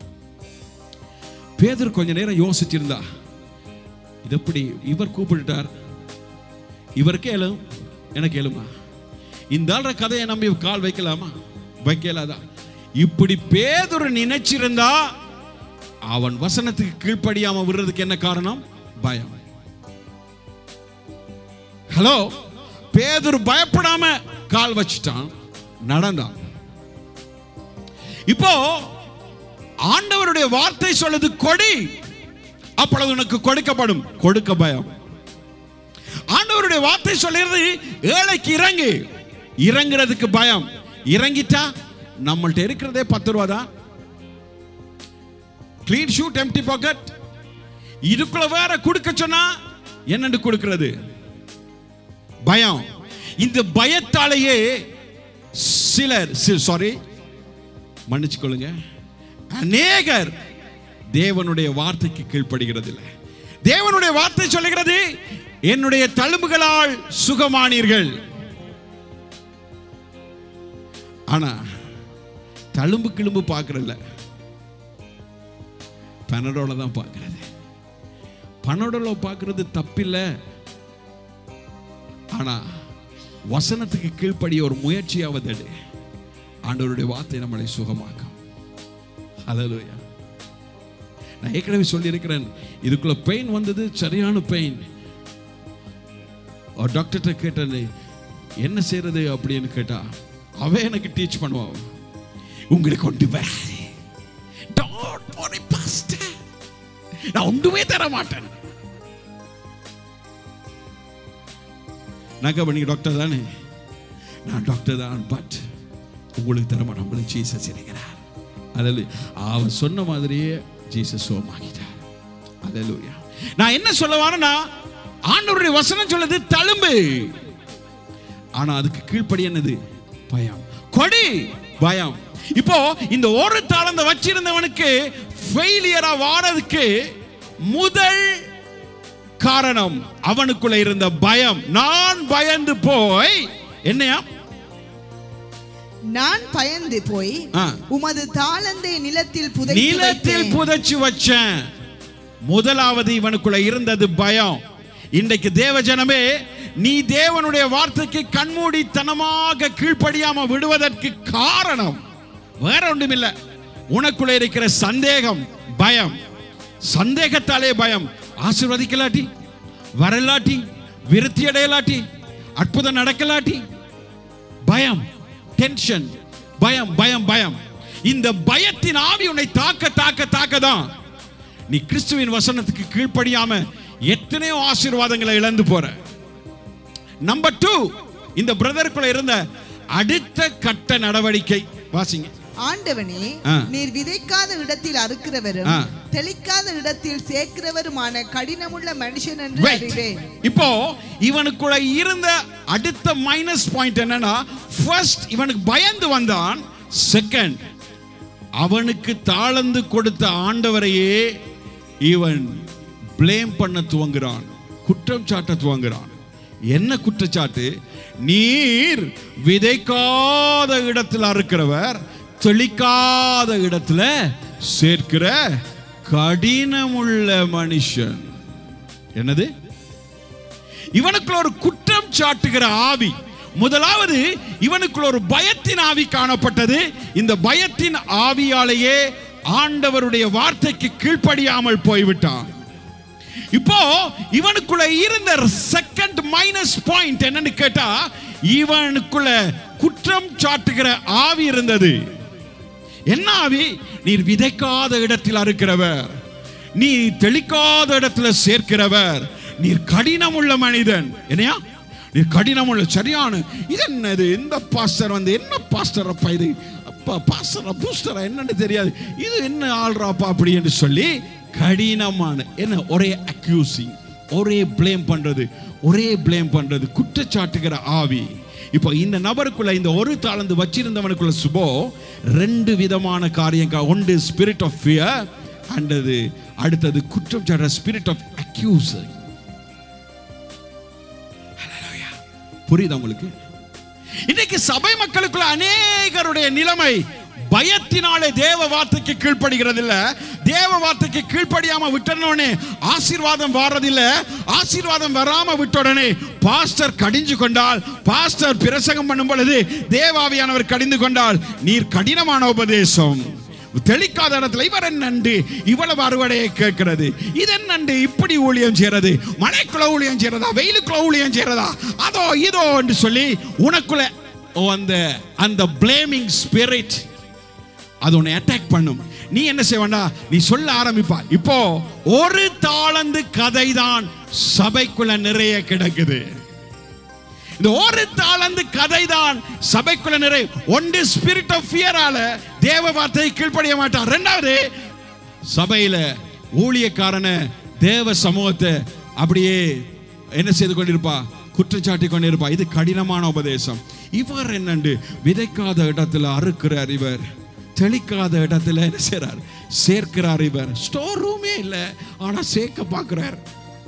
பேதுரு கொஞ்ச நேரம் யோசிச்சிருந்தா இது எப்படி இவர் கூப்பிட்டுட்டார் இவருக்கு ஏலும் எனக்கு ஏழுமா இந்த ஆள்ற கதையை நம்பி கால் வைக்கலாமா வைக்கலாதா இப்படி பேதுரு நினைச்சிருந்தா அவன் வசனத்துக்கு கீழ்ப்படியாம விடுறதுக்கு என்ன காரணம் பயம் ஹலோ பேதுரு பயப்படாம கால் வச்சிட்டான் நடந்தான் இப்போ ஆண்டவருடைய வார்த்தை சொல்லுது கொடி அப்பொழுது உனக்கு கொடுக்கப்படும் கொடுக்க பயம் ஆண்டவருடைய வார்த்தை சொல்லுறது ஏழைக்கு இறங்கு இறங்குறதுக்கு பயம் இறங்கிட்டா நம்மள்ட்ட இருக்கிறதே பத்து ரூபா தான் கிளீன் ஷூட் எம்டி பாக்கெட் இதுக்குள்ள வேற கொடுக்க சொன்னா என்னன்னு கொடுக்கிறது பயம் இந்த பயத்தாலேயே சிலர் சாரி மன்னிச்சுக்கொள்ளுங்க அநேகர் தேவனுடைய வார்த்தைக்கு கீழ்ப்படுகிறது இல்லை தேவனுடைய வார்த்தை சொல்லுகிறது என்னுடைய தழும்புகளால் சுகமானீர்கள் ஆனா தழும்பு கிளும்பு பார்க்கறதில்ல பனடோல தான் பார்க்கறது பனடோல பார்க்கறது தப்பில்லை ஆனா வசனத்துக்கு கீழ்ப்படிய ஒரு முயற்சியாவது எடு. ஆண்டவருடைய வார்த்தை நம்மளை சுகமாக்கும் ஹalleluya நான் ஏற்கனவே சொல்லியிருக்கிறேன் இதுக்குள்ள பெயின் வந்தது சரியான பெயின் டாக்டர்கிட்ட கேட்டேன் என்ன செய்யறது அப்படின்னு கேட்டா அவ எனக்கு டீச் பண்ணுவான் உங்களை கொண்டு வராது Don't worry, pastor. நான் ஒன்றுமே தர மாட்டேன் நகை பண்ணி டாக்டர் தானே நான் டாக்டர் தான் பட் உங்களுக்கு தர மாட்டேன் உங்களுக்கு ஜீசஸ் இருக்கிறார் அதில் அவன் சொன்ன மாதிரியே ஜீசஸ் சோமாகிட்டார் அல்லேலூயா நான் என்ன சொல்ல வரேன்னா ஆண்டவருடைய வசனம் சொல்லுது தழும்பு ஆனா அதுக்கு கீழ்ப்படி என்னது பயம் கொடி பயம் இப்போ இந்த ஒரு தாளந்த வச்சிருந்தவனுக்கு ஃபெயிலியரா வாரதுக்கு முதல் காரணம் அவனுக்குள்ள இருந்த பயம் நான் பயந்து போய் என்னையா நான் பயந்து போய் ஆ. உமது தாளந்தை நிலத்தில் புதைத்து நீளத்தில் வைத்தேன். புதைச்சு வச்சேன் முதலாவது இவனுக்குள்ள இருந்தது பயம் இன்றைக்கு தேவ ஜனமே நீ தேவனுடைய வார்த்தைக்கு கண்மூடித்தனமாக கீழ்ப்படியாம விடுவதற்கு காரணம் வேற ஒன்றுமில்லை உனக்குள்ள இருக்கிற சந்தேகம் பயம் சந்தேகத்தாலே பயம் ஆசீர்வதிக்கலாட்டி வரலாட்டி விருத்தி அடையலாட்டி அற்புதம் நடக்கலாட்டி பயம் டென்ஷன் பயம் பயம் பயம் இந்த பயத்தின் ஆவி உன்னை தாக்க தாக்க தாக்க தான் நீ கிறிஸ்துவின் வசனத்துக்கு கீழ்ப்படியாம எத்தனையோ ஆசீர்வாதங்களை இழந்து போற நம்பர் டூ இந்த பிரதருக்குள்ள இருந்த அடுத்த கட்ட நடவடிக்கை வாசிங்க ஆண்டவனே ஆ. நீர் விதைக்காத இடத்தில் அறுக்கிறவரும் ஆ. தெளிக்காத இடத்தில் சேர்க்கிறவருமான கடினமுள்ள மனுஷன் என்று Wait. அறிவேன் இப்போ இவனுக்குள்ள இருந்த அடுத்த மைனஸ் பாயிண்ட் என்னன்னா ஃபர்ஸ்ட் இவனுக்கு பயந்து வந்தான் செகண்ட் அவனுக்கு தாளந்து கொடுத்த ஆண்டவரையே இவன் ப்ளேம் பண்ண துவங்குறான் குற்றம் சாட்ட துவங்குறான் என்ன குற்றச்சாட்டு நீர் விதைக்காத இடத்தில் அறுக்கிறவர் தெளிக்காத இடத்துல சேர்க்கிற கடினமுள்ள மனுஷன் என்னது இவனுக்குள்ள ஒரு குற்றம் சாட்டுகிற ஆவி முதலாவது இவனுக்குள்ள ஒரு பயத்தின் ஆவி காணப்பட்டது இந்த பயத்தின் ஆவியாலேயே ஆண்டவருடைய வார்த்தைக்கு கீழ்ப்படியாமல் போய்விட்டான் இப்போ இவனுக்குள்ள இருந்த செகண்ட் மைனஸ் பாயிண்ட் என்னன்னு கேட்டா இவனுக்குள்ள குற்றம் சாட்டுகிற ஆவி இருந்தது என்ன ஆவி நீர் விதைக்காத இடத்தில் அறுக்கிறவர் நீ தெளிக்காத இடத்துல சேர்க்கிறவர் நீர் கடினம் உள்ள மனிதன் என்னையா நீர் கடினம் உள்ள சரியான இது என்னது இந்த பாஸ்டர் வந்து என்ன பாஸ்டர் அப்பா இது அப்பா பாஸ்டரா பூஸ்டரா என்னன்னு தெரியாது இது என்ன ஆள்றாப்பா அப்படி என்று சொல்லி கடினமான என்ன ஒரே அக்யூசிங் ஒரே ப்ளேம் பண்றது ஒரே ப்ளேம் பண்றது குற்றச்சாட்டுகிற ஆவி இப்போ இந்த நபருக்குள்ள இந்த ஒரு தாளந்து வச்சிருந்தவனுக்குள்ள சுபோ ரெண்டு விதமான காரியம் கா- ஒன்று ஸ்பிரிட் ஆஃப் ஃபியர் அண்டது அடுத்தது குற்றம் சாட்டுற ஸ்பிரிட் ஆஃப் அக்யூசிங் புரியுதா உங்களுக்கு இன்னைக்கு சபை மக்களுக்குள்ள அநேகருடைய நிலைமை பயத்தினாலே தேவ வார்த்தைக்கு கீழ்ப்படுகிறது இல்ல தேவ வார்த்தைக்கு கீழ்ப்படியாம விட்டனோடனே ஆசீர்வாதம் வாரதில்ல ஆசீர்வாதம் வராம விட்ட உடனே பாஸ்டர் கடிஞ்சு கொண்டால் பாஸ்டர் பிரசங்கம் பண்ணும் பொழுது தேவாவியானவர் கடிந்து கொண்டால் நீர் கடினமான உபதேசம் தெளிக்காத இடத்துல இவர் என்னண்டு இவ்வளவு அறுவடையை கேட்கிறது இது என்னண்டு இப்படி ஊழியம் செய்யறது மழைக்குள்ள ஊழியம் செய்யறதா வெயிலுக்குள்ள ஊழியம் செய்யறதா அதோ இதோ என்று சொல்லி உனக்குள்ள அந்த அந்த பிளேமிங் ஸ்பிரிட் அது உன்னை அட்டாக் பண்ணும் நீ என்ன செய்வண்டா நீ சொல்ல ஆரம்பிப்பா இப்போ ஒரு தாளந்து கதை தான் சபைக்குள்ள நிறைய கிடக்குது இந்த ஒரு தாளந்து கதை தான் சபைக்குள்ள நிறை ஒன்று ஸ்பிரிட் ஆஃப் ஃபியரால தேவ வார்த்தையை கீழ்ப்படிய மாட்டான் ரெண்டாவது சபையில ஊழியக்காரன தேவ சமூகத்தை அப்படியே என்ன செய்து கொண்டிருப்பா குற்றச்சாட்டி கொண்டிருப்பா இது கடினமான உபதேசம் இவர் என்னண்டு விதைக்காத இடத்துல அறுக்கிறார் இவர் தெளிக்காத இடத்துல என்ன செய்றார் சேர்க்கிறார் இவர் ஸ்டோர் ரூமே இல்லை ஆனா சேர்க்க பார்க்கிறார்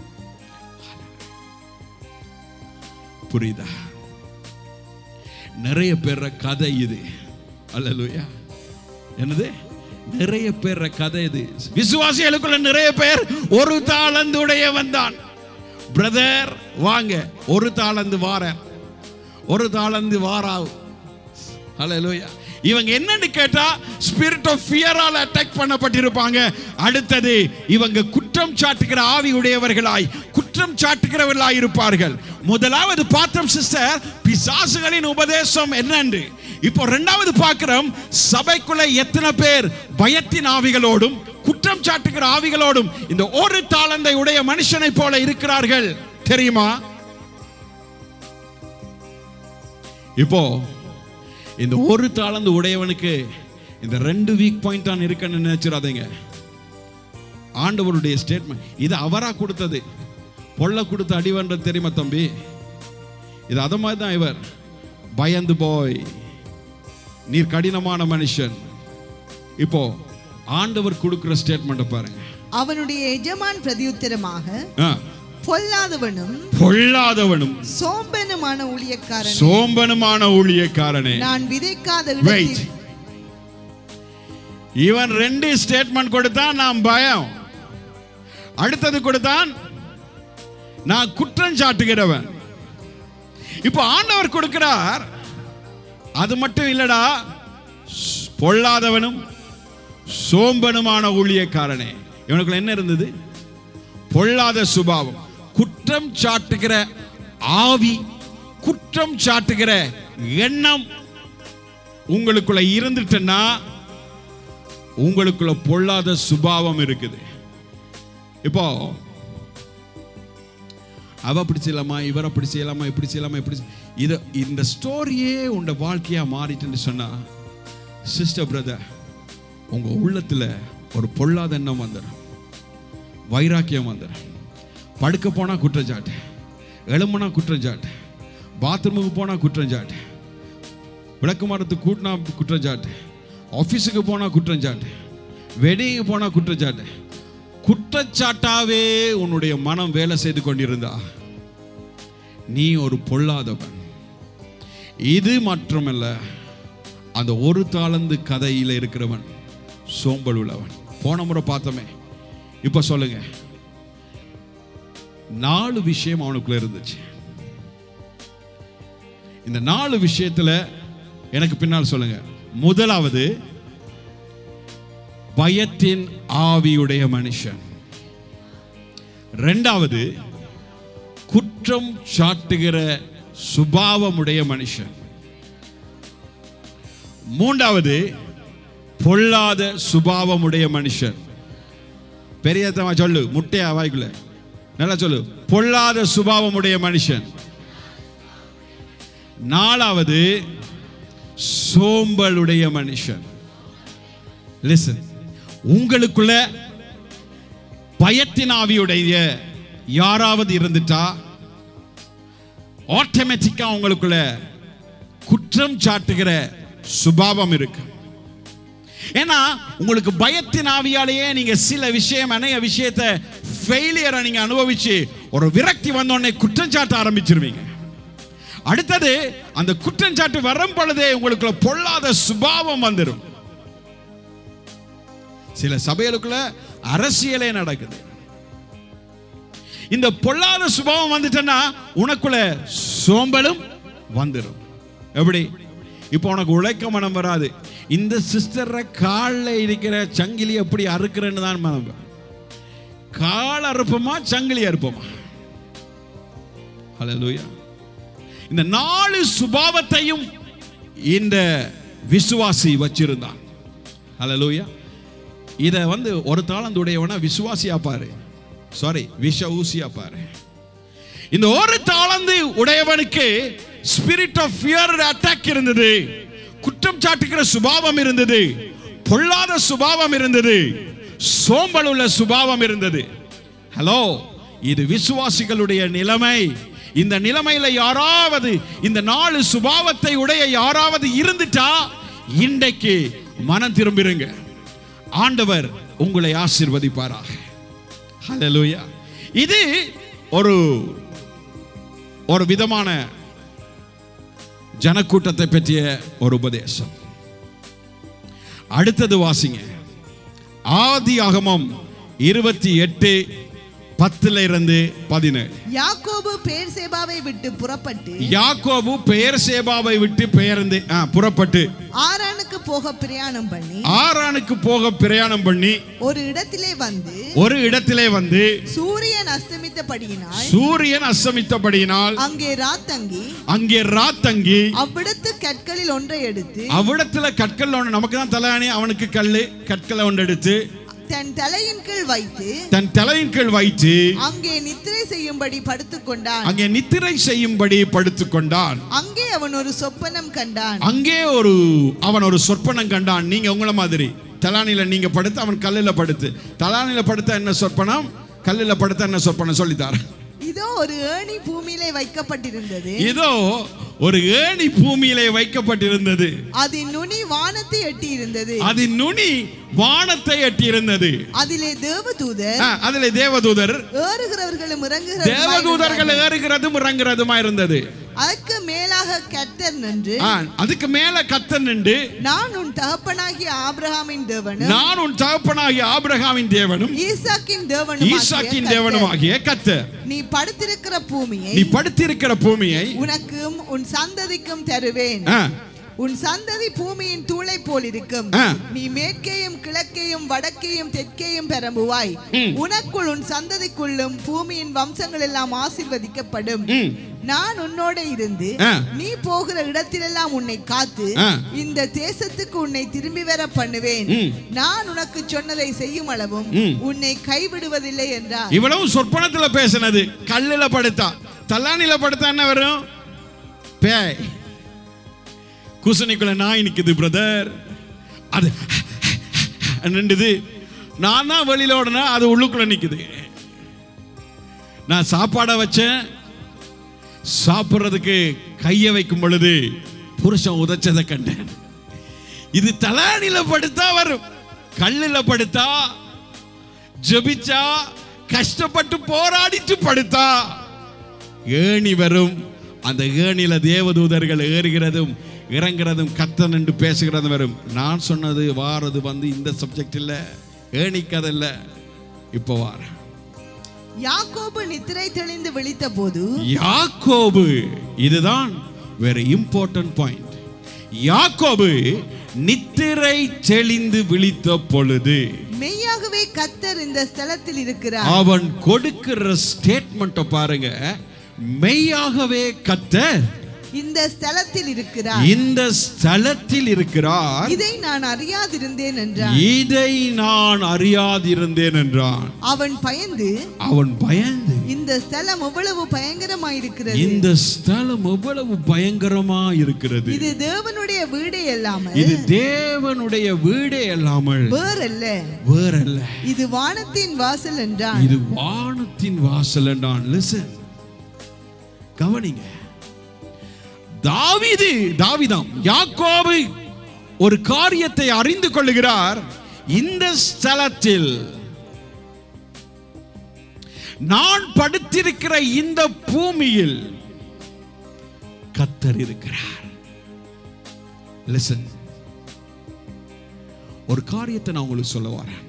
புரியுதா நிறைய பேர் கதை இது அல்லலுயா என்னது நிறைய பேர் கதை இது விசுவாசிகளுக்குள்ள நிறைய பேர் ஒரு தாளந்து உடைய வந்தான் பிரதர் வாங்க ஒரு தாளந்து வார ஒரு தாளந்து வாரா அல்லலுயா இவங்க என்னன்னு கேட்டா ஸ்பிரிட் ஆஃப் ஃபியரால் அட்டாக் பண்ணப்பட்டிருப்பாங்க அடுத்தது இவங்க குற்றம் சாட்டுகிற ஆவி உடையவர்களாய் குற்றம் சாட்டுகிறவர்களாய் இருப்பார்கள் முதலாவது பார்த்தோம் சிஸ்டர் பிசாசுகளின் உபதேசம் என்னன்னு இப்போ ரெண்டாவது பார்க்கிறோம் சபைக்குள்ள எத்தனை பேர் பயத்தின் ஆவிகளோடும் குற்றம் சாட்டுகிற ஆவிகளோடும் இந்த ஒரு தாளந்தை உடைய மனுஷனை போல இருக்கிறார்கள் தெரியுமா இப்போ இந்த ஒரு தாளந்து உடையவனுக்கு இந்த ரெண்டு வீக் பாயிண்ட் தான் இருக்குன்னு நினைச்சிடாதீங்க ஆண்டவருடைய ஸ்டேட்மெண்ட் இது அவரா கொடுத்தது பொள்ள கொடுத்த அடிவன்றது தெரியுமா தம்பி இது அத மாதிரி தான் இவர் பயந்து போய் நீர் கடினமான மனுஷன் இப்போ ஆண்டவர் கொடுக்கிற ஸ்டேட்மெண்ட்டை பாருங்க அவனுடைய எஜமான் பிரதியுத்தரமாக ஆ, பொல்லாதவனும் பொல்லாதவனும் சோம்பனுமான ஊழியக்காரன் சோம்பனுமான ஊழியக்காரனே நான் விதைக்காத வெயிட் இடத்தில் இவன் ரெண்டு ஸ்டேட்மெண்ட் கொடுத்தான் நான் பயம் அடுத்தது கொடுத்தான் நான் குற்றம் சாட்டுகிறவன் இப்போ ஆண்டவர் கொடுக்கிறார் அது மட்டும் இல்லடா ஸ்- பொல்லாதவனும் சோம்பனுமான ஊழியக்காரனே இவனுக்குள்ள என்ன இருந்தது பொல்லாத சுபாவம் குற்றம் சாட்டுகிற ஆவி குற்றம் சாட்டுகிற எண்ணம் உங்களுக்குள்ள இருந்துட்டுன்னா உங்களுக்குள்ள பொல்லாத சுபாவம் இருக்குது இப்போ அவ அப்படி செய்யலாமா இவர் அப்படி செய்யலாமா இப்படி செய்யலாமா இப்படி செய்- இது இந்த ஸ்டோரியே உங்க வாழ்க்கையா மாறிட்டுன்னு சொன்னா சிஸ்டர் பிரதர் உங்க உள்ளத்துல ஒரு பொல்லாத எண்ணம் வந்துடும் வைராக்கியம் வந்துடும் படுக்க போனா குற்றச்சாட்டு எழும்புனா குற்றச்சாட்டு பாத்ரூமுக்கு போனா குற்றச்சாட்டு விளக்கு மரத்துக்கு கூட்டினா குற்றச்சாட்டு ஆஃபீஸுக்கு போனால் குற்றச்சாட்டு வெடிங்கு போனால் குற்றச்சாட்டு குற்றச்சாட்டாவே உன்னுடைய மனம் வேலை செய்து கொண்டிருந்தா நீ ஒரு பொல்லாதவன் இது மட்டுமல்ல அந்த ஒரு தாளந்து கதையில் இருக்கிறவன் சோம்பல் உள்ளவன் போன முறை பார்த்தோமே இப்போ சொல்லுங்க நாலு விஷயம் அவனுக்குள்ள இருந்துச்சு இந்த நாலு விஷயத்துல எனக்கு பின்னால் சொல்லுங்க முதலாவது பயத்தின் ஆவியுடைய மனுஷன் ரெண்டாவது குற்றம் சாட்டுகிற சுபாவமுடைய மனுஷன் மூன்றாவது பொல்லாத சுபாவமுடைய மனுஷன் பெரியத்தமா சொல்லு முட்டையா வாய்க்குள்ள நல்லா சொல்லு பொல்லாத சுபாவமுடைய மனுஷன் நாலாவது சோம்பலுடைய மனுஷன் லிசன் உங்களுக்குள்ள பயத்தின் ஆவியுடைய யாராவது இருந்துட்டா ஆட்டோமேட்டிக்கா உங்களுக்குள்ள குற்றம் சாட்டுகிற சுபாவம் இருக்கு ஏன்னா உங்களுக்கு பயத்தின் ஆவியாலேயே நீங்க சில விஷயம் அநேக விஷயத்தை ஃபெயிலியரை நீங்க அனுபவிச்சு ஒரு விரக்தி வந்தோடனே குற்றம் சாட்ட ஆரம்பிச்சிருவீங்க அடுத்தது அந்த குற்றஞ்சாட்டு வரும் பொழுதே உங்களுக்குள்ள பொல்லாத சுபாவம் வந்துடும் சில சபைகளுக்குள்ள அரசியலே நடக்குது இந்த பொல்லாத சுபாவம் வந்துட்டேன்னா உனக்குள்ள சோம்பலும் வந்துடும் எப்படி இப்போ உனக்கு உழைக்க மனம் வராது இந்த சிஸ்டரை காலில் இருக்கிற சங்கிலி எப்படி அறுக்கிறேன்னு தான் மனம் வரும். கால் அறுப்போமா சங்கிலி அறுப்போமா ஹalleluya இந்த நாலு சுபாவத்தையும் இந்த விசுவாசி வச்சிருந்தான் ஹalleluya இதை வந்து ஒரு தாளந்துடையவனா விசுவாசியா பாரு சாரி விஷ ஊசியா பாரு இந்த ஒரு தாளந்து உடையவனுக்கு ஸ்பிரிட் ஆஃப் ஃபியர் அட்டாக் இருந்தது குற்றம் சாட்டுகிற சுபாவம் இருந்தது பொல்லாத சுபாவம் இருந்தது சோம்பல் உள்ள சுபாவம் இருந்தது ஹலோ இது விசுவாசிகளுடைய நிலைமை இந்த நிலைமையில யாராவது இந்த நாலு சுபாவத்தை உடைய யாராவது இருந்துட்டா இன்றைக்கு மனம் திரும்பிருங்க ஆண்டவர் உங்களை ஆசீர்வதிப்பாராக ஹalleluya இது ஒரு ஒரு விதமான ஜனக்கூட்டத்தை பற்றிய ஒரு உபதேசம் அடுத்தது வாசிங்க ஆதி ஆகமம் இருபத்தி எட்டு பத்துல இருந்து பதினேழு யாக்கோபு பேர் சேபாவை விட்டு புறப்பட்டு யாக்கோபு பெயர் சேபாவை விட்டு பெயர்ந்து ஆ, புறப்பட்டு ஆரானுக்கு போக பிரயாணம் பண்ணி ஆரானுக்கு போக பிரயாணம் பண்ணி ஒரு இடத்திலே வந்து ஒரு இடத்திலே வந்து சூரியன் அஸ்தமித்தபடியினால் சூரியன் அஸ்தமித்தபடியினால் அங்கே ராத்தங்கி அங்கே ராத்தங்கி அவ்விடத்து கற்களில் ஒன்றை எடுத்து அவ்விடத்துல கற்கள் ஒன்று நமக்கு தான் தலையாணி அவனுக்கு கல்லு கற்களை ஒன்று எடுத்து தன் தலையின் கீழ் வைத்து தன் தலையின் கீழ் வைத்து அங்கே நித்திரை செய்யும்படி படுத்துக் கொண்டான் அங்கே நித்திரை செய்யும்படி படுத்துக் கொண்டான் அங்கே அவன் ஒரு சொப்பனம் கண்டான் அங்கே ஒரு அவன் ஒரு சொற்பனம் கண்டான் நீங்க உங்கள மாதிரி தலானில நீங்க படுத்து அவன் கல்லுல படுத்து தலானில படுத்தா என்ன சொற்பனம் கல்லுல படுத்தா என்ன சொற்பனம் சொல்லித்தார் இதோ ஒரு ஏணி பூமியிலே வைக்கப்பட்டிருந்தது இதோ ஒரு ஏணி பூமியிலே வைக்கப்பட்டிருந்தது அதன் நுனி வானத்தை எட்டி இருந்தது அதன் நுனி வானத்தை எட்டியிருந்தது அதிலே தேவதூதர் ஆ, அதிலே தேவதூதர் ஏறுகிறவர்களும் தேவதூதர்கள் இறங்குகிறவர்களும் ஏறுகிறதும் இறங்குறதுமா இருந்தது அதற்கு மேலாக கர்த்தர் நின்று ஆ, அதுக்கு மேல கத்தன் நின்று நான் உன் தகப்பனாகிய ஆபிரகாமின் தேவனும் நான் உன் தகப்பனாகிய ஆபிரகாமின் தேவனும் ஈசாக்கின் தேவனும் ஈசாக்கின் தேவனுமாகிய கத்தர் நீ படுத்திருக்கிற பூமியை நீ படுத்திருக்கிற பூமியை உனக்கும் உன் சந்ததிக்கும் தருவேன் ஆ, உன் சந்ததி பூமியின் தூளை போல் இருக்கும் ஆ. நீ மேற்கேயும் கிழக்கேயும் வடக்கேயும் தெற்கேயும் பெறம்புவாய் ம். உனக்குள் உன் சந்ததிக்குள்ளும் பூமியின் வம்சங்கள் எல்லாம் ஆசீர்வதிக்கப்படும் ம், நான் உன்னோட இருந்து ஆ. நீ போகிற இடத்திலெல்லாம் உன்னை காத்து ஆ. இந்த தேசத்துக்கு உன்னை திரும்பி வர பண்ணுவேன் ம். நான் உனக்கு சொன்னதை செய்யும் அளவும் ம். உன்னை கைவிடுவதில்லை என்றார் இவ்வளவு சொற்பனத்துல பேசினது கல்லுல படுத்தா தலானில படுத்தா என்ன வரும் பேய் குசனிக்குள்ள நாய் நிக்குது பிரதர் அது நின்றுது நான் தான் வெளியில ஓடனா அது உள்ளுக்குள்ள நிக்குது நான் சாப்பாடை வச்சேன் சாப்பிட்றதுக்கு கையை வைக்கும் பொழுது புருஷன் உதைச்சதை கண்டேன் இது தலானில படுத்தா வரும் கல்லுல படுத்தா ஜெபிச்சா கஷ்டப்பட்டு போராடிட்டு படுத்தா ஏணி வரும் அந்த ஏணியில தேவதூதர்கள் ஏறுகிறதும் இறங்குறதும் கத்தன் என்று பேசுகிறதும் வரும் நான் சொன்னது வாரது வந்து இந்த சப்ஜெக்ட் இல்ல ஏணி கதை இல்ல இப்போ வார யாக்கோபு நித்திரை தெளிந்து விழித்த போது யாக்கோபு இதுதான் வெரி இம்பார்ட்டன்ட் பாயிண்ட் யாக்கோபு நித்திரை தெளிந்து விழித்த பொழுது மெய்யாகவே கத்தர் இந்த ஸ்தலத்தில் இருக்கிறார் அவன் கொடுக்கிற ஸ்டேட்மெண்ட்டை பாருங்க மெய்யாகவே கத்தர் இந்த ஸ்தலத்தில் இருக்கிறார் இந்த ஸ்தலத்தில் இருக்கிறார் இதை நான் அறியாதிருந்தேன் என்றார் இதை நான் அறியாதிருந்தேன் என்றான் அவன் பயந்து அவன் பயந்து இந்த ஸ்தலம் எவ்வளவு பயங்கரமாயிருக்கிறது இந்த ஸ்தலம் எவ்வளவு பயங்கரமா இருக்கிறது இது தேவனுடைய வீடே அல்லாமல் இது தேவனுடைய வீடே அல்லாமல் வேறல்ல வேறல்ல இது வானத்தின் வாசல் என்றான் இது வானத்தின் வாசல் என்றான் லிசன் கவனிங்க தாவீது தாவிதாம் யாக்கோபு ஒரு காரியத்தை அறிந்து கொள்ளுகிறார் இந்த ஸ்தலத்தில் நான் படுத்திருக்கிற இந்த பூமியில் கத்தர் இருக்கிறார் லிசன் ஒரு காரியத்தை நான் உங்களுக்கு சொல்ல வரேன்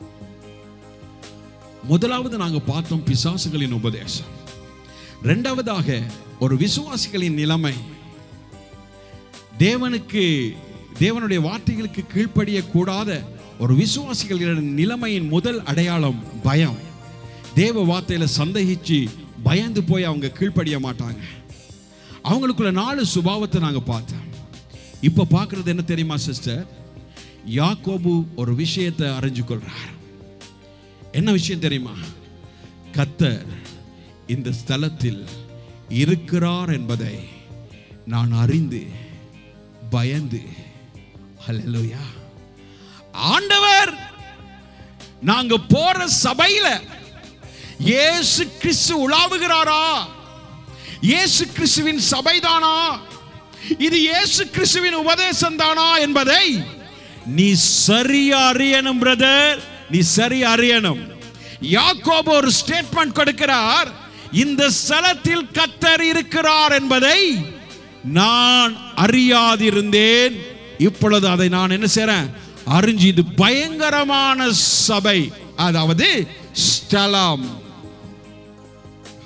முதலாவது நாங்க பார்த்தோம் பிசாசுகளின் உபதேசம் இரண்டாவதாக ஒரு விசுவாசிகளின் நிலைமை தேவனுக்கு தேவனுடைய வார்த்தைகளுக்கு கீழ்ப்படிய கூடாத ஒரு விசுவாசிகளின் நிலைமையின் முதல் அடையாளம் பயம் தேவ வார்த்தையில சந்தேகிச்சு பயந்து போய் அவங்க கீழ்ப்படிய மாட்டாங்க அவங்களுக்குள்ள நாலு சுபாவத்தை நாங்க பார்த்தோம் இப்ப பார்க்கிறது என்ன தெரியுமா சிஸ்டர் யாக்கோபு ஒரு விஷயத்தை அறிஞ்சு கொள்றார் என்ன விஷயம் தெரியுமா கத்தர் இந்த ஸ்தலத்தில் இருக்கிறார் என்பதை நான் அறிந்து பயந்து ஹalleluya ஆண்டவர் நாங்க போற சபையில இயேசு கிறிஸ்து உலாவுகிறாரா இயேசு கிறிஸ்துவின் சபைதானா இது இயேசு கிறிஸ்துவின் உபதேசம் தானா என்பதை நீ சரியா அறியணும் பிரதர் நீ சரியா அறியணும் யாக்கோபு ஒரு ஸ்டேட்மெண்ட் கொடுக்கிறார் இந்த ஸ்தலத்தில் கத்தர் இருக்கிறார் என்பதை நான் அறியாதிருந்தேன் இப்பொழுது அதை நான் என்ன செய்றேன் அறிஞ்சு இது பயங்கரமான சபை அதாவது ஸ்தலம்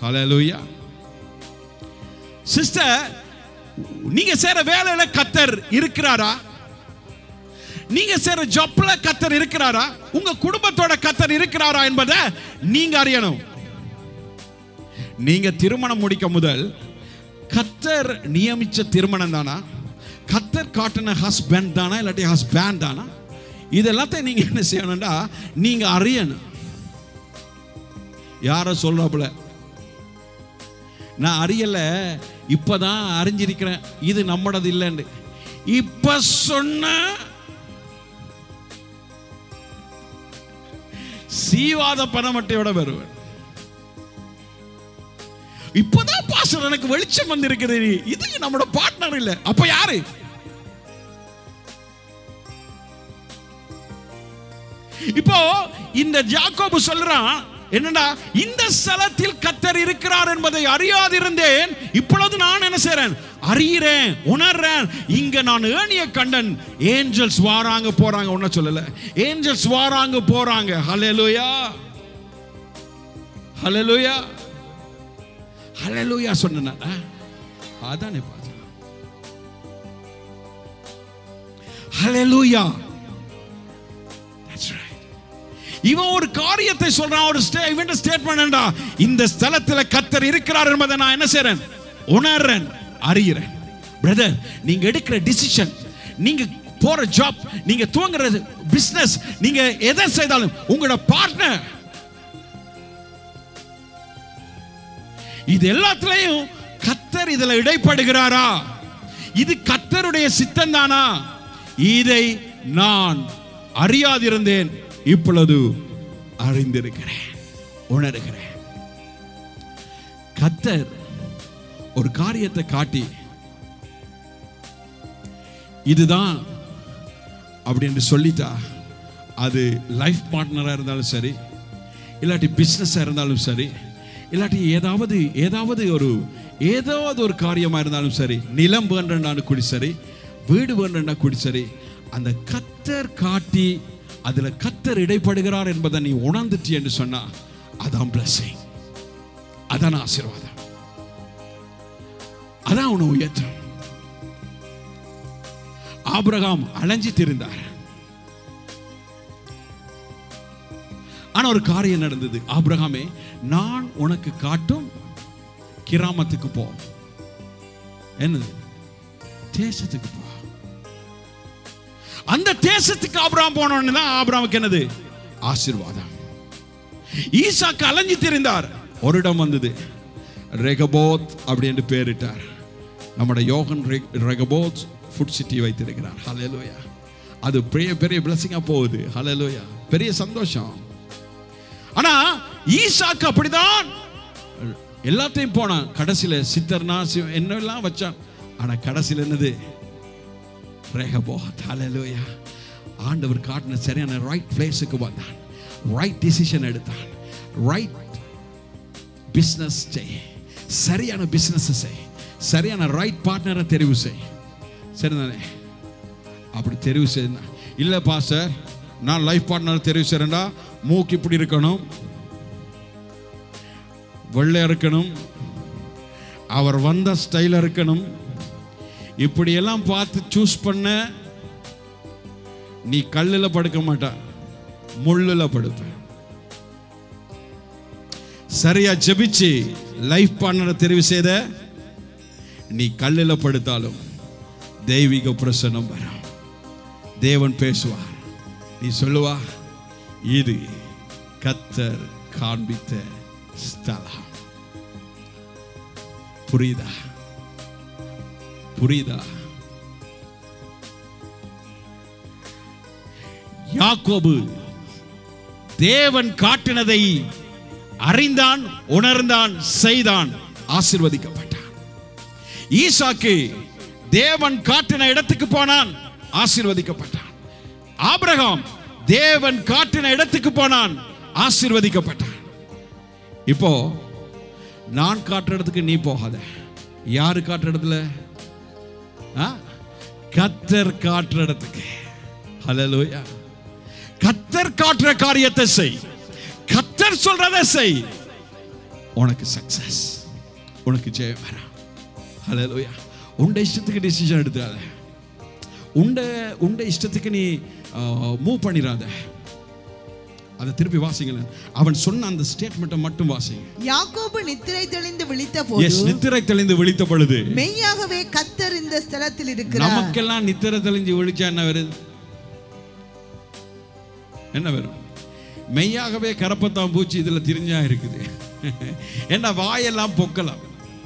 ஹalleluya சிஸ்டர் நீங்க செய்ற வேலையில கத்தர் இருக்கிறாரா நீங்க செய்ற ஜப்ல கத்தர் இருக்கிறாரா உங்க குடும்பத்தோட கத்தர் இருக்கிறாரா என்பதை நீங்க அறியணும் நீங்க திருமணம் முடிக்க முதல் கத்தர் நியமிச்ச திருமணம் தானா கத்தர் காட்டின ஹஸ்பண்ட் தானா இல்லாட்டி ஹஸ்பண்ட் தானா இது எல்லாத்தையும் நீங்க என்ன செய்யணும்டா நீங்க அறியணும் யார சொல்றாப்புல நான் அறியல இப்பதான் அறிஞ்சிருக்கிறேன் இது நம்மளது இல்லைன்னு இப்ப சொன்ன சீவாத பணமட்டையோட வருவேன் இப்பதான் பாஸ்டர் எனக்கு வெளிச்சம் வந்திருக்குது இது நம்மளோட பார்ட்னர் இல்ல அப்ப யாரு இப்போ இந்த ஜாக்கோபு சொல்றான் என்னடா இந்த ஸ்தலத்தில் கத்தர் இருக்கிறார் என்பதை அறியாதிருந்தேன் இப்பொழுது நான் என்ன செய்றேன் அறிகிறேன் உணர்றேன் இங்க நான் ஏணிய கண்டன் ஏஞ்சல்ஸ் வாராங்க போறாங்க ஒன்ன சொல்லல ஏஞ்சல்ஸ் வாராங்க போறாங்க ஹalleluya ஹalleluya ஹalleluya சொன்னா அதானே பாத்து ஹalleluya That's right. இவன் ஒரு காரியத்தை சொல்றான் ஒரு ஸ்டே இவன் ஸ்டேட்மெண்ட்டா இந்த ஸ்தலத்துல கத்தர் இருக்கிறார் என்பதை நான் என்ன செய்றேன் உணர்றேன் அறிகிறேன் பிரதர் நீங்க எடுக்கிற டிசிஷன் நீங்க போற ஜாப் நீங்க துவங்குறது பிசினஸ் நீங்க எதை செய்தாலும் உங்களோட பார்ட்னர் இது எல்லாத்துலயும் கத்தர் இதுல இடைப்படுகிறாரா இது கத்தருடைய சித்தம் தானா இதை நான் அறியாதிருந்தேன் இப்பொழுது அறிந்திருக்கிறேன் உணர்கிறேன் கத்தர் ஒரு காரியத்தை காட்டி இதுதான் அப்படின்னு சொல்லிட்டா அது லைஃப் பார்ட்னராக இருந்தாலும் சரி இல்லாட்டி பிஸ்னஸாக இருந்தாலும் சரி இல்லாட்டி ஏதாவது ஏதாவது ஒரு ஏதாவது ஒரு காரியமாக இருந்தாலும் சரி நிலம் வேண்டா கூடி சரி வீடு வேண்டா கூடி சரி அந்த கத்தர் காட்டி அதில் கத்தர் இடைப்படுகிறார் என்பதை நீ உணர்ந்துட்டு என்று சொன்னா அதான் blessing அதான் ஆசீர்வாதம் அதான் உன உயர்த்தம் ஆபிரகாம் அலைஞ்சு திரிந்தார் ஆனா ஒரு காரியம் நடந்தது ஆபிரகாமே நான் உனக்கு காட்டும் கிராமத்துக்கு போ என்னது தேசத்துக்கு போ அந்த தேசத்துக்கு ஆபிரகாம் போனோன்னு தான் ஆபிரகாமுக்கு என்னது ஆசீர்வாதம் ஈசாக்கு அலைஞ்சு திரிந்தார் ஒரு இடம் வந்தது ரெகபோத் அப்படின்னு பேரிட்டார் நம்முடைய யோகன் ரெக்- ரெகபோத் ஃபுட் சிட்டி வைத்திருக்கிறார் ஹalleluya அது பெரிய பெரிய பிளஸிங்காக போகுது ஹalleluya பெரிய சந்தோஷம் ஆனா ஈசாக்கு அப்படிதான் எல்லாத்தையும் போனான் கடைசியில சித்தர்னா சிவ- என்னெல்லாம் வச்சான் ஆனா கடைசியில் என்னது ரெகபோத் ஹalleluya ஆண்டவர் காட்டின சரியான ரைட் பிளேஸுக்கு வந்தான் ரைட் டிசிஷன் எடுத்தான் ரைட் பிஸ்னஸ் செய் சரியான பிஸ்னஸ் செய் சரியான ரைட் பார்ட்னரை தெரிவு செய் சரிதானே அப்படி தெரிவு செய்ய இல்லை பாஸ்டர் நான் லைஃப் பார்ட்னர் தெரிவு செய்கிறேன்டா மூக்கு இப்படி இருக்கணும் வெள்ளை இருக்கணும் அவர் வந்த ஸ்டைல் இருக்கணும் இப்படியெல்லாம் பார்த்து சூஸ் பண்ண நீ கல்லில் படுக்க மாட்டா முள்ளில் படுப்ப சரியா ஜெபிச்சு லைஃப் பார்ட்னரை தெரிவு செய்த நீ கல்லில் படுத்தாலும் தெய்வீக பிரசன்னம் வரும் தேவன் பேசுவார் நீ சொல்லுவா இது கத்தர் காண்பித்த ஸ்தலம் புரியுதா புரியுதா யாக்கோபு தேவன் காட்டினதை அறிந்தான் உணர்ந்தான் செய்தான் ஆசீர்வதிக்கப்பட்டான் ஈசாக்கு தேவன் காட்டின இடத்துக்கு போனான் ஆசீர்வதிக்கப்பட்டான் ஆபிரகாம் தேவன் காட்டின இடத்துக்கு போனான் ஆசீர்வதிக்கப்பட்டான் இப்போ நான் காட்டுற இடத்துக்கு நீ போகாத யாரு காட்டுற இடத்துல ஆ? கத்தர் காட்டுற இடத்துக்கு ஹalleluya கத்தர் காட்டுற காரியத்தை செய் கத்தர் சொல்றதை செய் உனக்கு சக்சஸ் உனக்கு ஜெயம் வரும் ஹalleluya உண்ட இஷ்டத்துக்கு டிசிஷன் எடுத்துறாத உண்ட உண்ட இஷ்டத்துக்கு நீ மூவ் பண்ணிடாத அதை திருப்பி வாசிங்களேன் அவன் சொன்ன அந்த ஸ்டேட்மெண்ட்டை மட்டும் வாசிங்க யாக்கோபு நித்திரை தெளிந்து விழித்த எஸ் போது நித்திரை தெளிந்து விழித்த பொழுது மெய்யாகவே கத்தர் இந்த ஸ்தலத்தில் இருக்கிறார் நமக்கெல்லாம் நித்திரை தெளிஞ்சு விழிச்சா என்ன வருது என்ன வரும் மெய்யாகவே கரப்பத்தான் பூச்சி இதுல திரிஞ்சா இருக்குது என்ன வாயெல்லாம் பொக்கலாம்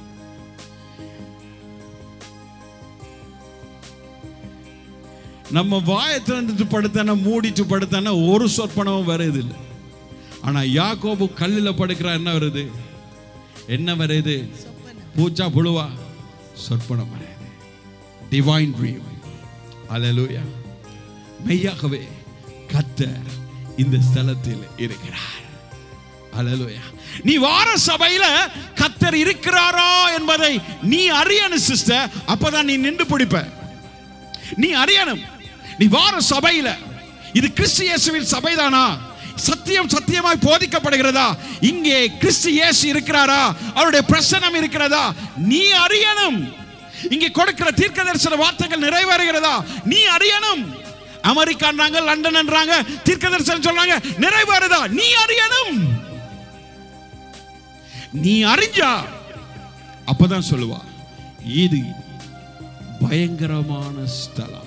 நம்ம வாயை திறந்துட்டு படுத்தானா மூடிட்டு படுத்தானா ஒரு சொற்பனமும் வருது இல்லை ஆனா யாக்கோபு கல்லில் படுக்கிறா என்ன வருது என்ன வருது பூச்சா புழுவா சொற்பனம் வருது டிவைன் ட்ரீம் அல்லேலூயா மெய்யாகவே கத்தர் இந்த ஸ்தலத்தில் இருக்கிறார் அல்லேலூயா நீ வார சபையில கத்தர் இருக்கிறாரா என்பதை நீ அறியணும் சிஸ்டர் அப்பதான் நீ நின்று பிடிப்ப நீ அறியணும் நீ வார சபையில இது கிறிஸ்து இயேசுவின் சபைதானா சத்தியம் சத்தியமாய் போதிக்கப்படுகிறதா இங்கே கிறிஸ்து இயேசு இருக்கிறாரா அவருடைய பிரசனம் இருக்கிறதா நீ அறியணும் இங்கே கொடுக்கிற தீர்க்க தரிசன வார்த்தைகள் நிறைவேறுகிறதா நீ அறியணும் அமெரிக்கான்றாங்க லண்டன்ன்றாங்க தீர்க்க தரிசனம் சொல்றாங்க நிறைவேறுதா நீ அறியணும் நீ அறிஞ்சா அப்பதான் சொல்லுவா இது பயங்கரமான ஸ்தலம்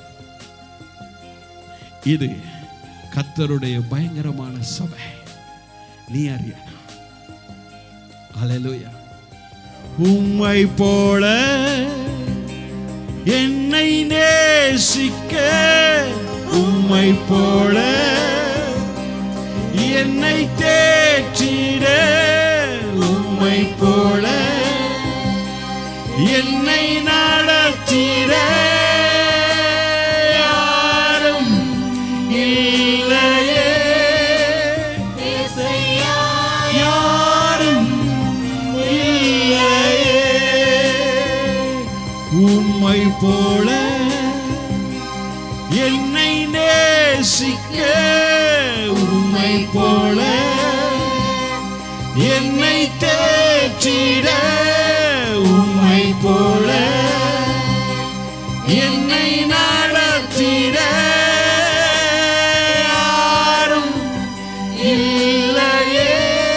இது கத்தருடைய பயங்கரமான சபை நீ அறியணும் அல்லேலூயா உம்மை போல என்னை நேசிக்க உம்மை போல என்னை தேற்றிட உம்மை போல என்னை நடத்திட யாரும் இல்லையே யாரும் இல்லையே உம்மை போல என்னை நேசிக்க உம்மை போல என்னை தேற்றிட உம்மை போல என்னை நடத்திட யாரும் இல்லையே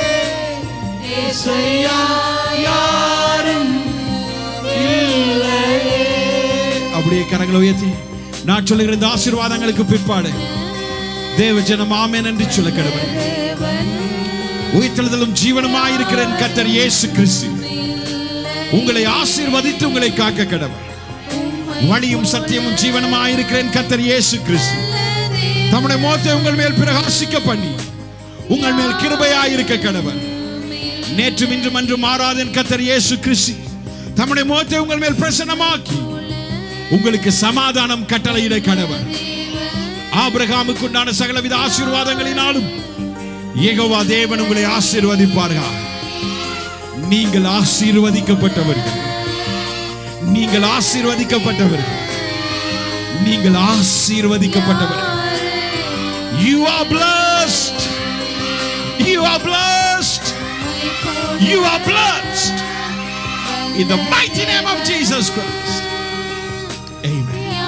இசையா யாரும் இல்லையே அப்படியே கரங்களை உயர்த்தி நான் சொல்லுகிற இந்த ஆசீர்வாதங்களுக்கு பிற்பாடு தேவ ஜனம் ஆமென் என்று சொல்ல கடவுள் உயிர்த்தெழுதலும் ஜீவனுமாயிருக்கிற என் கர்த்தர் இயேசு கிறிஸ்து உங்களை ஆசீர்வதித்து உங்களை காக்க கடவுள் வழியும் சத்தியமும் ஜீவனுமாயிருக்கிற என் கர்த்தர் இயேசு கிறிஸ்து தம்முடைய முகத்தை உங்கள் மேல் பிரகாசிக்க பண்ணி உங்கள் மேல் கிருபையாயிருக்க கடவுள் நேற்றும் இன்றும் அன்றும் மாறாத என் கர்த்தர் இயேசு கிறிஸ்து தம்முடைய முகத்தை உங்கள் மேல் பிரசன்னமாக்கி உங்களுக்கு சமாதானம் கட்டளையிட கடவுள் ஆபிரகாமுக்கு உண்டான சகலவித ஆசீர்வாதங்களினாலும் ஏகோவா தேவன் உங்களை ஆசீர்வதிப்பார்கள் நீங்கள் ஆசீர்வதிக்கப்பட்டவர்கள் நீங்கள் ஆசீர்வதிக்கப்பட்டவர்கள் நீங்கள் ஆசீர்வதிக்கப்பட்டவர்கள் you are blessed you are blessed you are blessed in the mighty name of Jesus Christ amen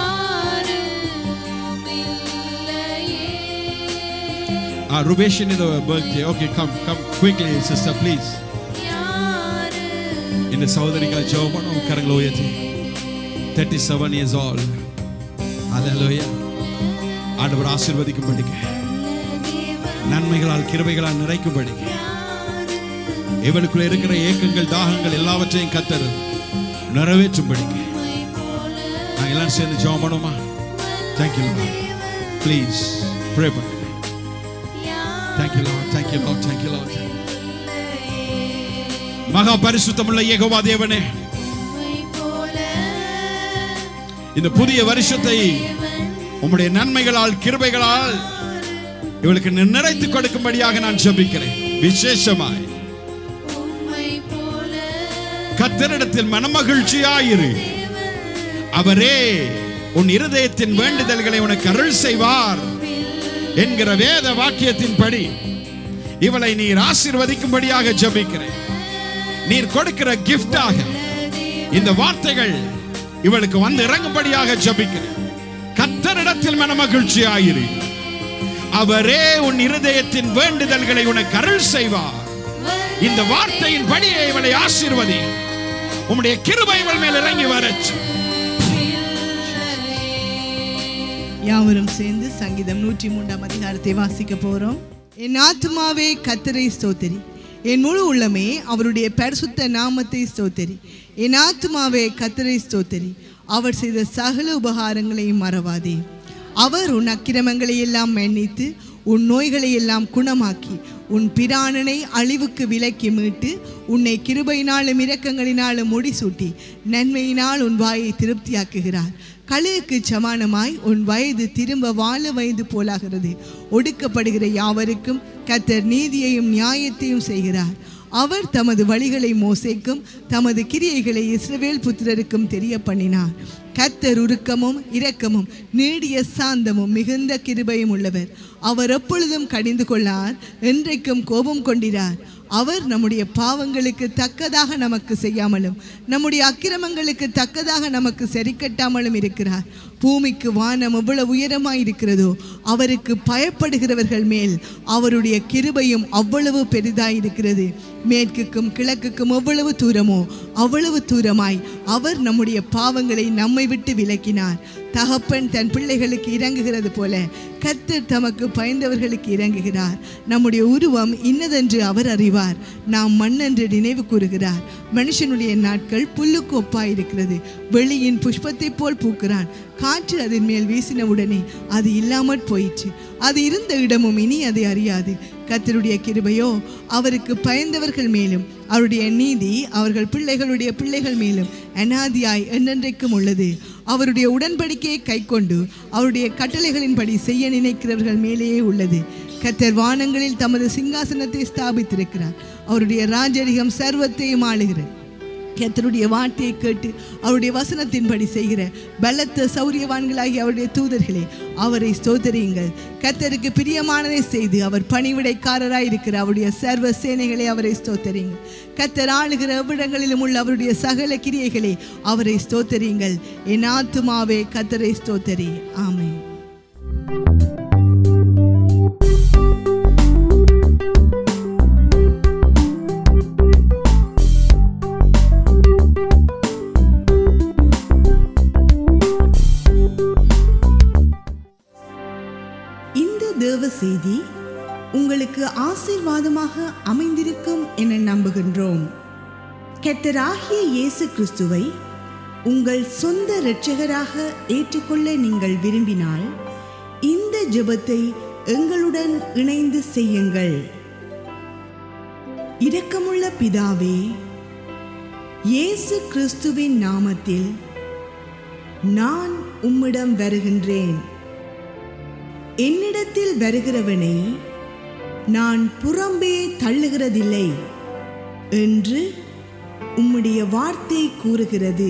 uh, Rubeshin is the birthday okay come come quickly sister please இந்த சகோதரிகள் ஜெபம் பண்ணும் கரங்களை உயர்த்தி தேர்ட்டி செவன் இயர்ஸ் ஆல் அல்லேலூயா ஆண்டவர் ஆசீர்வதிக்கும்படிக்கு நன்மைகளால் கிருபைகளால் நிறைக்கும்படிக்கு இவளுக்குள்ள இருக்கிற ஏக்கங்கள் தாகங்கள் எல்லாவற்றையும் கத்தர் நிறைவேற்றும்படிக்கு நான் எல்லாரும் சேர்ந்து ஜெபம் பண்ணுமா தேங்க்யூ ப்ளீஸ் ப்ரே பண்ணுங்க thank you lord thank you lord thank you lord மகா பரிசுத்தமுள்ள ஏகோவா தேவனே இந்த புதிய வருஷத்தை உம்முடைய நன்மைகளால் கிருபைகளால் இவளுக்கு நிறைத்து கொடுக்கும்படியாக நான் ஜெபிக்கிறேன் விசேஷமாய் கத்தரிடத்தில் மனமகிழ்ச்சியாயிரு அவரே உன் இருதயத்தின் வேண்டுதல்களை உனக்கு அருள் செய்வார் என்கிற வேத வாக்கியத்தின்படி இவளை நீர் ஆசீர்வதிக்கும்படியாக ஜெபிக்கிறேன் நீர் கொடுக்கிற கிஃப்டாக இந்த வார்த்தைகள் இவளுக்கு வந்து இறங்கும்படியாக ஜெபிக்கிறேன் கத்தரிடத்தில் மன மகிழ்ச்சியாயிரு அவரே உன் இருதயத்தின் வேண்டுதல்களை உனக்கு அருள் செய்வார் இந்த வார்த்தையின் படியே இவளை ஆசீர்வதி உம்முடைய கிருபை இவள் மேல் இறங்கி வரச் யாவரும் சேர்ந்து சங்கீதம் நூற்றி மூன்றாம் அதிகாரத்தை வாசிக்க போறோம் என் ஆத்துமாவே கத்தரை ஸ்தோத்திரி என் முழு உள்ளமே அவருடைய பரிசுத்த நாமத்தை ஸ்தோத்திரி என் ஆத்துமாவே கத்தரை ஸ்தோத்திரி அவர் செய்த சகல உபகாரங்களையும் மறவாதே அவர் உன் அக்கிரமங்களை எல்லாம் மன்னித்து உன் நோய்களை எல்லாம் குணமாக்கி உன் பிராணனை அழிவுக்கு விலக்கி மீட்டு உன்னை கிருபையினாலும் இரக்கங்களினாலும் முடிசூட்டி நன்மையினால் உன் வாயை திருப்தியாக்குகிறார் கழுகுக்கு சமானமாய் உன் வயது திரும்ப வாழ வயது போலாகிறது ஒடுக்கப்படுகிற யாவருக்கும் கத்தர் நீதியையும் நியாயத்தையும் செய்கிறார் அவர் தமது வழிகளை மோசேக்கும் தமது கிரியைகளை இஸ்ரவேல் புத்திரருக்கும் தெரிய பண்ணினார் கத்தர் உருக்கமும் இரக்கமும் நீடிய சாந்தமும் மிகுந்த கிருபையும் உள்ளவர் அவர் எப்பொழுதும் கடிந்து கொள்ளார் என்றைக்கும் கோபம் கொண்டிரார் அவர் நம்முடைய பாவங்களுக்கு தக்கதாக நமக்கு செய்யாமலும் நம்முடைய அக்கிரமங்களுக்கு தக்கதாக நமக்கு சரிக்கட்டாமலும் இருக்கிறார் பூமிக்கு வானம் எவ்வளவு உயரமாய் இருக்கிறதோ அவருக்கு பயப்படுகிறவர்கள் மேல் அவருடைய கிருபையும் அவ்வளவு பெரிதாய் இருக்கிறது மேற்குக்கும் கிழக்குக்கும் எவ்வளவு தூரமோ அவ்வளவு தூரமாய் அவர் நம்முடைய பாவங்களை நம்மை விட்டு விலக்கினார் தகப்பன் தன் பிள்ளைகளுக்கு இறங்குகிறது போல கர்த்தர் தமக்கு பயந்தவர்களுக்கு இறங்குகிறார் நம்முடைய உருவம் இன்னதென்று அவர் அறிவார் நாம் மண்ணென்று நினைவு கூறுகிறார் மனுஷனுடைய நாட்கள் புல்லுக்கு ஒப்பாயிருக்கிறது வெளியின் புஷ்பத்தைப் போல் பூக்கிறான் காற்று அதன் மேல் வீசினவுடனே அது இல்லாமற் போயிற்று அது இருந்த இடமும் இனி அதை அறியாது கர்த்தருடைய கிருபையோ அவருக்கு பயந்தவர்கள் மேலும் அவருடைய நீதி அவர்கள் பிள்ளைகளுடைய பிள்ளைகள் மேலும் அனாதியாய் என்றென்றைக்கும் உள்ளது அவருடைய உடன்படிக்கையை கைக்கொண்டு அவருடைய கட்டளைகளின்படி செய்ய நினைக்கிறவர்கள் மேலேயே உள்ளது கர்த்தர் வானங்களில் தமது சிங்காசனத்தை ஸ்தாபித்திருக்கிறார் அவருடைய ராஜரிகம் சர்வத்தையும் ஆளுகிறார் கர்த்தருடைய வார்த்தையை கேட்டு அவருடைய வசனத்தின்படி செய்கிற பலத்த சௌரியவான்களாகிய அவருடைய தூதர்களே அவரை ஸ்தோத்தரியுங்கள் கர்த்தருக்கு பிரியமானதை செய்து அவர் பணிவிடைக்காரராய் இருக்கிற அவருடைய சர்வ சேனைகளை அவரை ஸ்தோத்தரியுங்கள் கர்த்தர் ஆளுகிற எவ்விடங்களிலும் உள்ள அவருடைய சகல கிரியைகளே அவரை ஸ்தோத்தரியுங்கள் என் ஆத்துமாவே கர்த்தரை ஸ்தோத்தரி ஆமென் இந்த தேவ செய்தி உங்களுக்கு ஆசீர்வாதமாக அமைந்திருக்கும் என நம்புகின்றோம் கர்த்தராகிய இயேசு கிறிஸ்துவை உங்கள் சொந்த இரட்சகராக ஏற்றுக்கொள்ள நீங்கள் விரும்பினால் இந்த ஜெபத்தை எங்களுடன் இணைந்து செய்யுங்கள் இரக்கமுள்ள பிதாவே இயேசு கிறிஸ்துவின் நாமத்தில் நான் உம்மிடம் வருகின்றேன் என்னிடத்தில் வருகிறவனை நான் புறம்பே தள்ளுகிறதில்லை என்று உம்முடைய வார்த்தை கூறுகிறது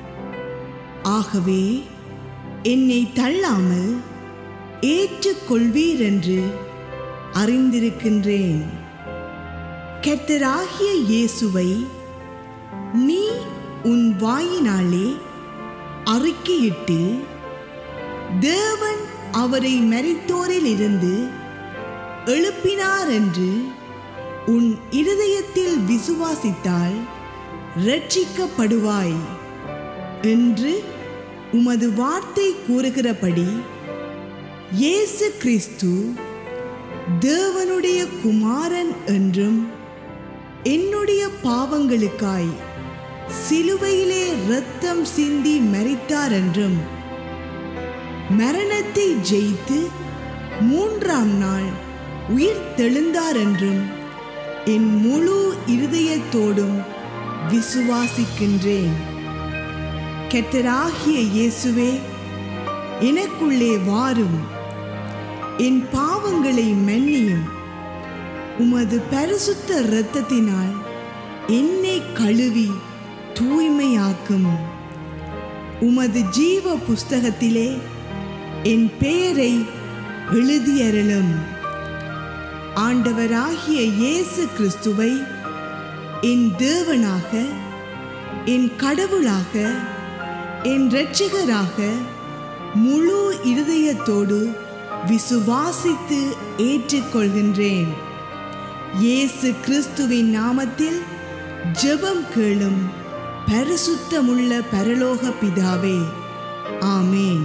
ஆகவே என்னை தள்ளாமல் ஏற்றுக்கொள்வீர் என்று அறிந்திருக்கின்றேன் கர்த்தராகிய இயேசுவை நீ உன் வாயினாலே அறிக்கையிட்டு தேவன் அவரை மரித்தோரில் இருந்து எழுப்பினார் என்று உன் இருதயத்தில் விசுவாசித்தால் ரட்சிக்கப்படுவாய் என்று உமது வார்த்தை கூறுகிறபடி இயேசு கிறிஸ்து தேவனுடைய குமாரன் என்றும் என்னுடைய பாவங்களுக்காய் சிலுவையிலே இரத்தம் சிந்தி மரித்தார் என்றும் மரணத்தை ஜெயித்து மூன்றாம் நாள் உயிர் தெழுந்தார் என்றும் என் முழு இருதயத்தோடும் விசுவாசிக்கின்றேன் கெட்டராகிய இயேசுவே எனக்குள்ளே வாரும் என் பாவங்களை மன்னியும் உமது பரிசுத்த இரத்தத்தினால் என்னை கழுவி தூய்மையாக்கும் உமது ஜீவ புஸ்தகத்திலே என் பெயரை எழுதியருளும் ஆண்டவராகிய இயேசு கிறிஸ்துவை என் தேவனாக என் கடவுளாக என் இரட்சகராக முழு இருதயத்தோடு விசுவாசித்து ஏற்றுக்கொள்கின்றேன் இயேசு கிறிஸ்துவின் நாமத்தில் ஜெபம் கேளும் பரிசுத்தமுள்ள பரலோக பிதாவே ஆமேன்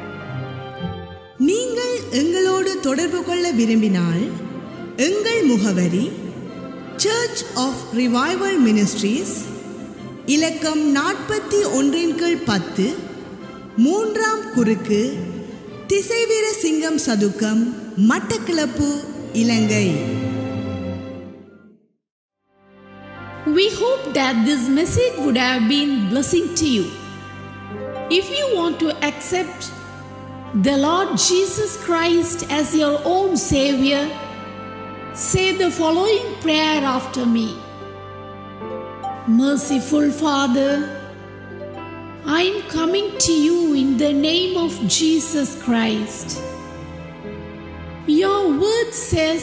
நீங்கள் எங்களோடு தொடர்பு கொள்ள விரும்பினால் எங்கள் முகவரி சர்ச் ஆஃப் ரிவைவல் மினிஸ்ட்ரீஸ் இலக்கம் நாற்பத்தி ஒன்றின் கீழ் பத்து மூன்றாம் குறுக்கு திசைவீர சிங்கம் சதுக்கம் மட்டக்கிளப்பு இலங்கை We hope that this message would have been blessing to you. If you want to accept the Lord Jesus Christ as your own Savior, say the following prayer after me. Merciful Father, I am coming to you in the name of Jesus Christ. Your word says,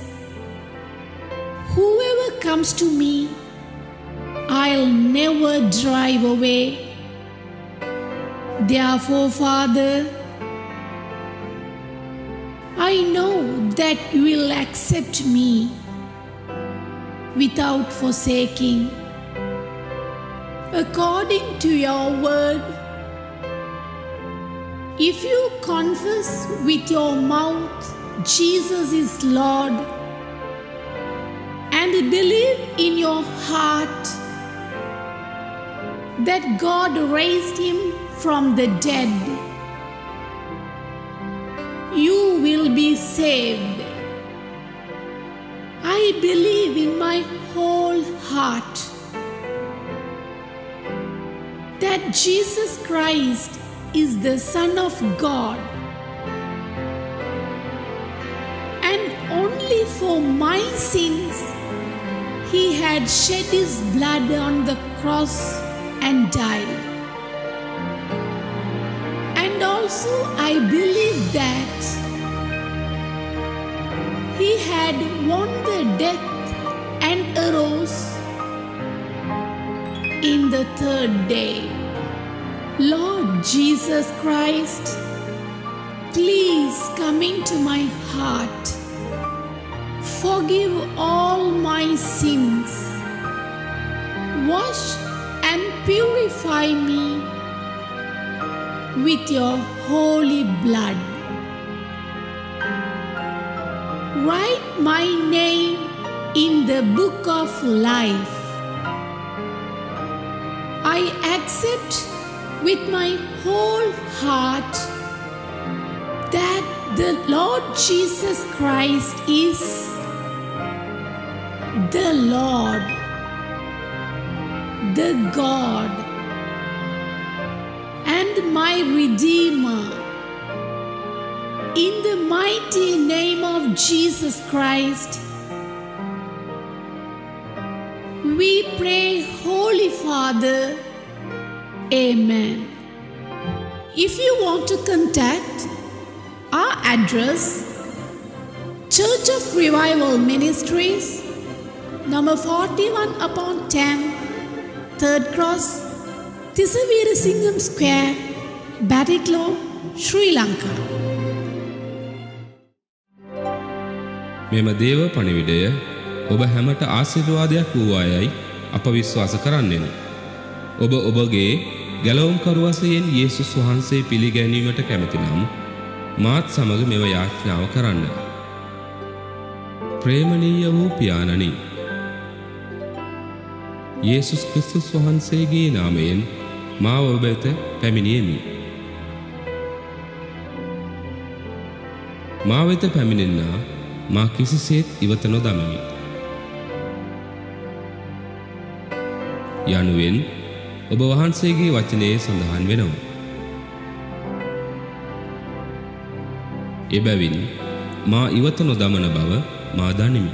Whoever comes to me, I'll never drive away. Therefore, Father, I know that you will accept me without forsaking. According to your word, if you confess with your mouth Jesus is Lord and believe in your heart that God raised him from the dead, you will be saved. I believe in my whole heart that Jesus Christ is the Son of God and only for my sins he had shed his blood on the cross and died. And also, I believe that he had won the death and arose in the third day. Lord Jesus Christ, please come into my heart. Forgive all my sins. Wash and purify me with your holy blood. Write my name in the book of life. I accept with my whole heart that the Lord Jesus Christ is the Lord, the God, and my Redeemer. In the mighty name of Jesus Christ, we pray, Holy Father. Amen. If you want to contact our address, Church of Revival Ministries, number 41 upon 10, Third Cross, Tisavira Singham Square, Batiklo, Sri Lanka. මෙම දේව පණිවිඩය ඔබ හැමට ආශිර්වාදයක් වූවායයි අප විශ්වාස කරන්නෙමු. ඔබ ඔබගේ ගැලවුම්කරුවසයෙන් යේසුස් වහන්සේ පිළිගැනීමට කැමතිනම් මාත් සමග මෙව යාඥාව කරන්න. ප්‍රේමණීය වූ පියාණනි යේසුස් ක්‍රිස්තුස් වහන්සේගේ නාමයෙන් මාව ඔබ වෙත පැමිණියෙමි. මා වෙත පැමිණෙන්නා මා කිසිසේත් ඉවත නොදමමි. යනුවෙන් ඔබ වහන්සේගේ වචනයේ සඳහන් වෙනවා. එබැවින් මා ඉවත නොදමන බව මා දනිමි.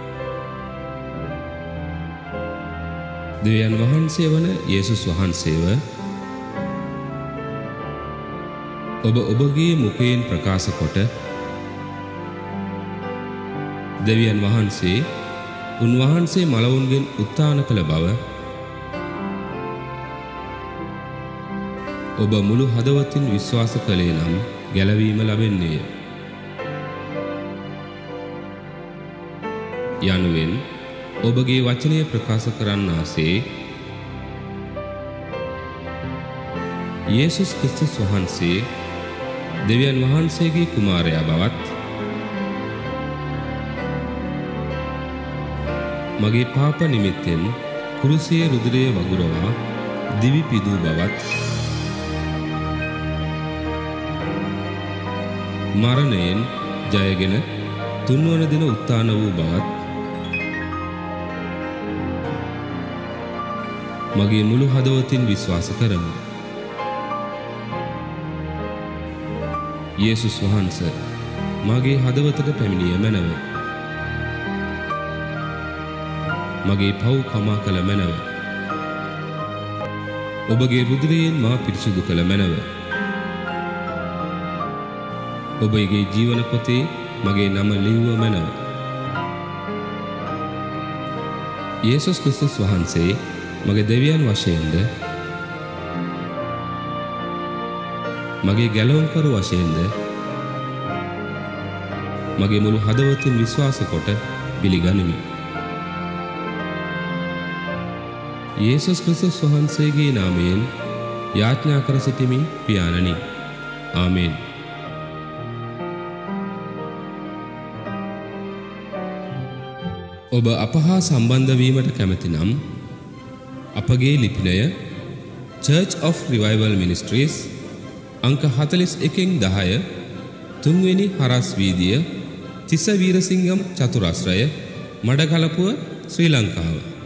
දෙවියන් වහන්සේ වන යේසුස් වහන්සේව ඔබ ඔබගේ මුකයෙන් ප්‍රකාශ කොට දෙවියන් වහන්සේ උන්වහන්සේ මලවුන්ගෙන් උත්තාන කළ බව ඔබ මුළු හදවතින් විශ්වාස කළේ නම් ගැලවීම ලබෙන්නේය. යනුවෙන් ඔබගේ වචනය ප්‍රකාශ කරන්නාසේ යේසුස් ක්‍රිස්තුස් වහන්සේ දෙවියන් වහන්සේගේ කුමාරයා බවත් මගේ පාප නිමිත්තෙන් කුරුසියේ රුධිරය වගුරවා දිවි පිදූ බවත් මරණයෙන් ජයගෙන තුන්වන දින උත්තාන වූ බවත් මගේ මුළු හදවතින් විශ්වාස කරමි. යේසුස් වහන්ස මගේ හදවතට පැමිණිය මැනව. මගේ පව් කමා කළ මැනව. ඔබගේ රුදුරයෙන් මා පිරිසිදු කළ මැනව. ඔබගේ ජීවන පොතේ මගේ නම ලිව්ව මැනව. යේසුස් ක්‍රිස්තුස් වහන්සේ මගේ දෙවියන් වශයෙන්ද මගේ ගැලවුම්කරු වශයෙන්ද මගේ මුළු හදවතින් විශ්වාස කොට පිළිගනිමි. යේසුස් ක්‍රිස්තුස් වහන්සේගේ නාමයෙන් යාඥා කර සිටිමි පියාණනි. ආමේන්. ඔබ අප හා සම්බන්ධ වීමට කැමති නම් අපගේ ලිපිනය Church of Revival Ministries අංක 41න් 10 තුන්වෙනි හරස් වීදිය තිස වීරසිංගම් චතුරස්‍රය මඩකලපුව ශ්‍රී ලංකාව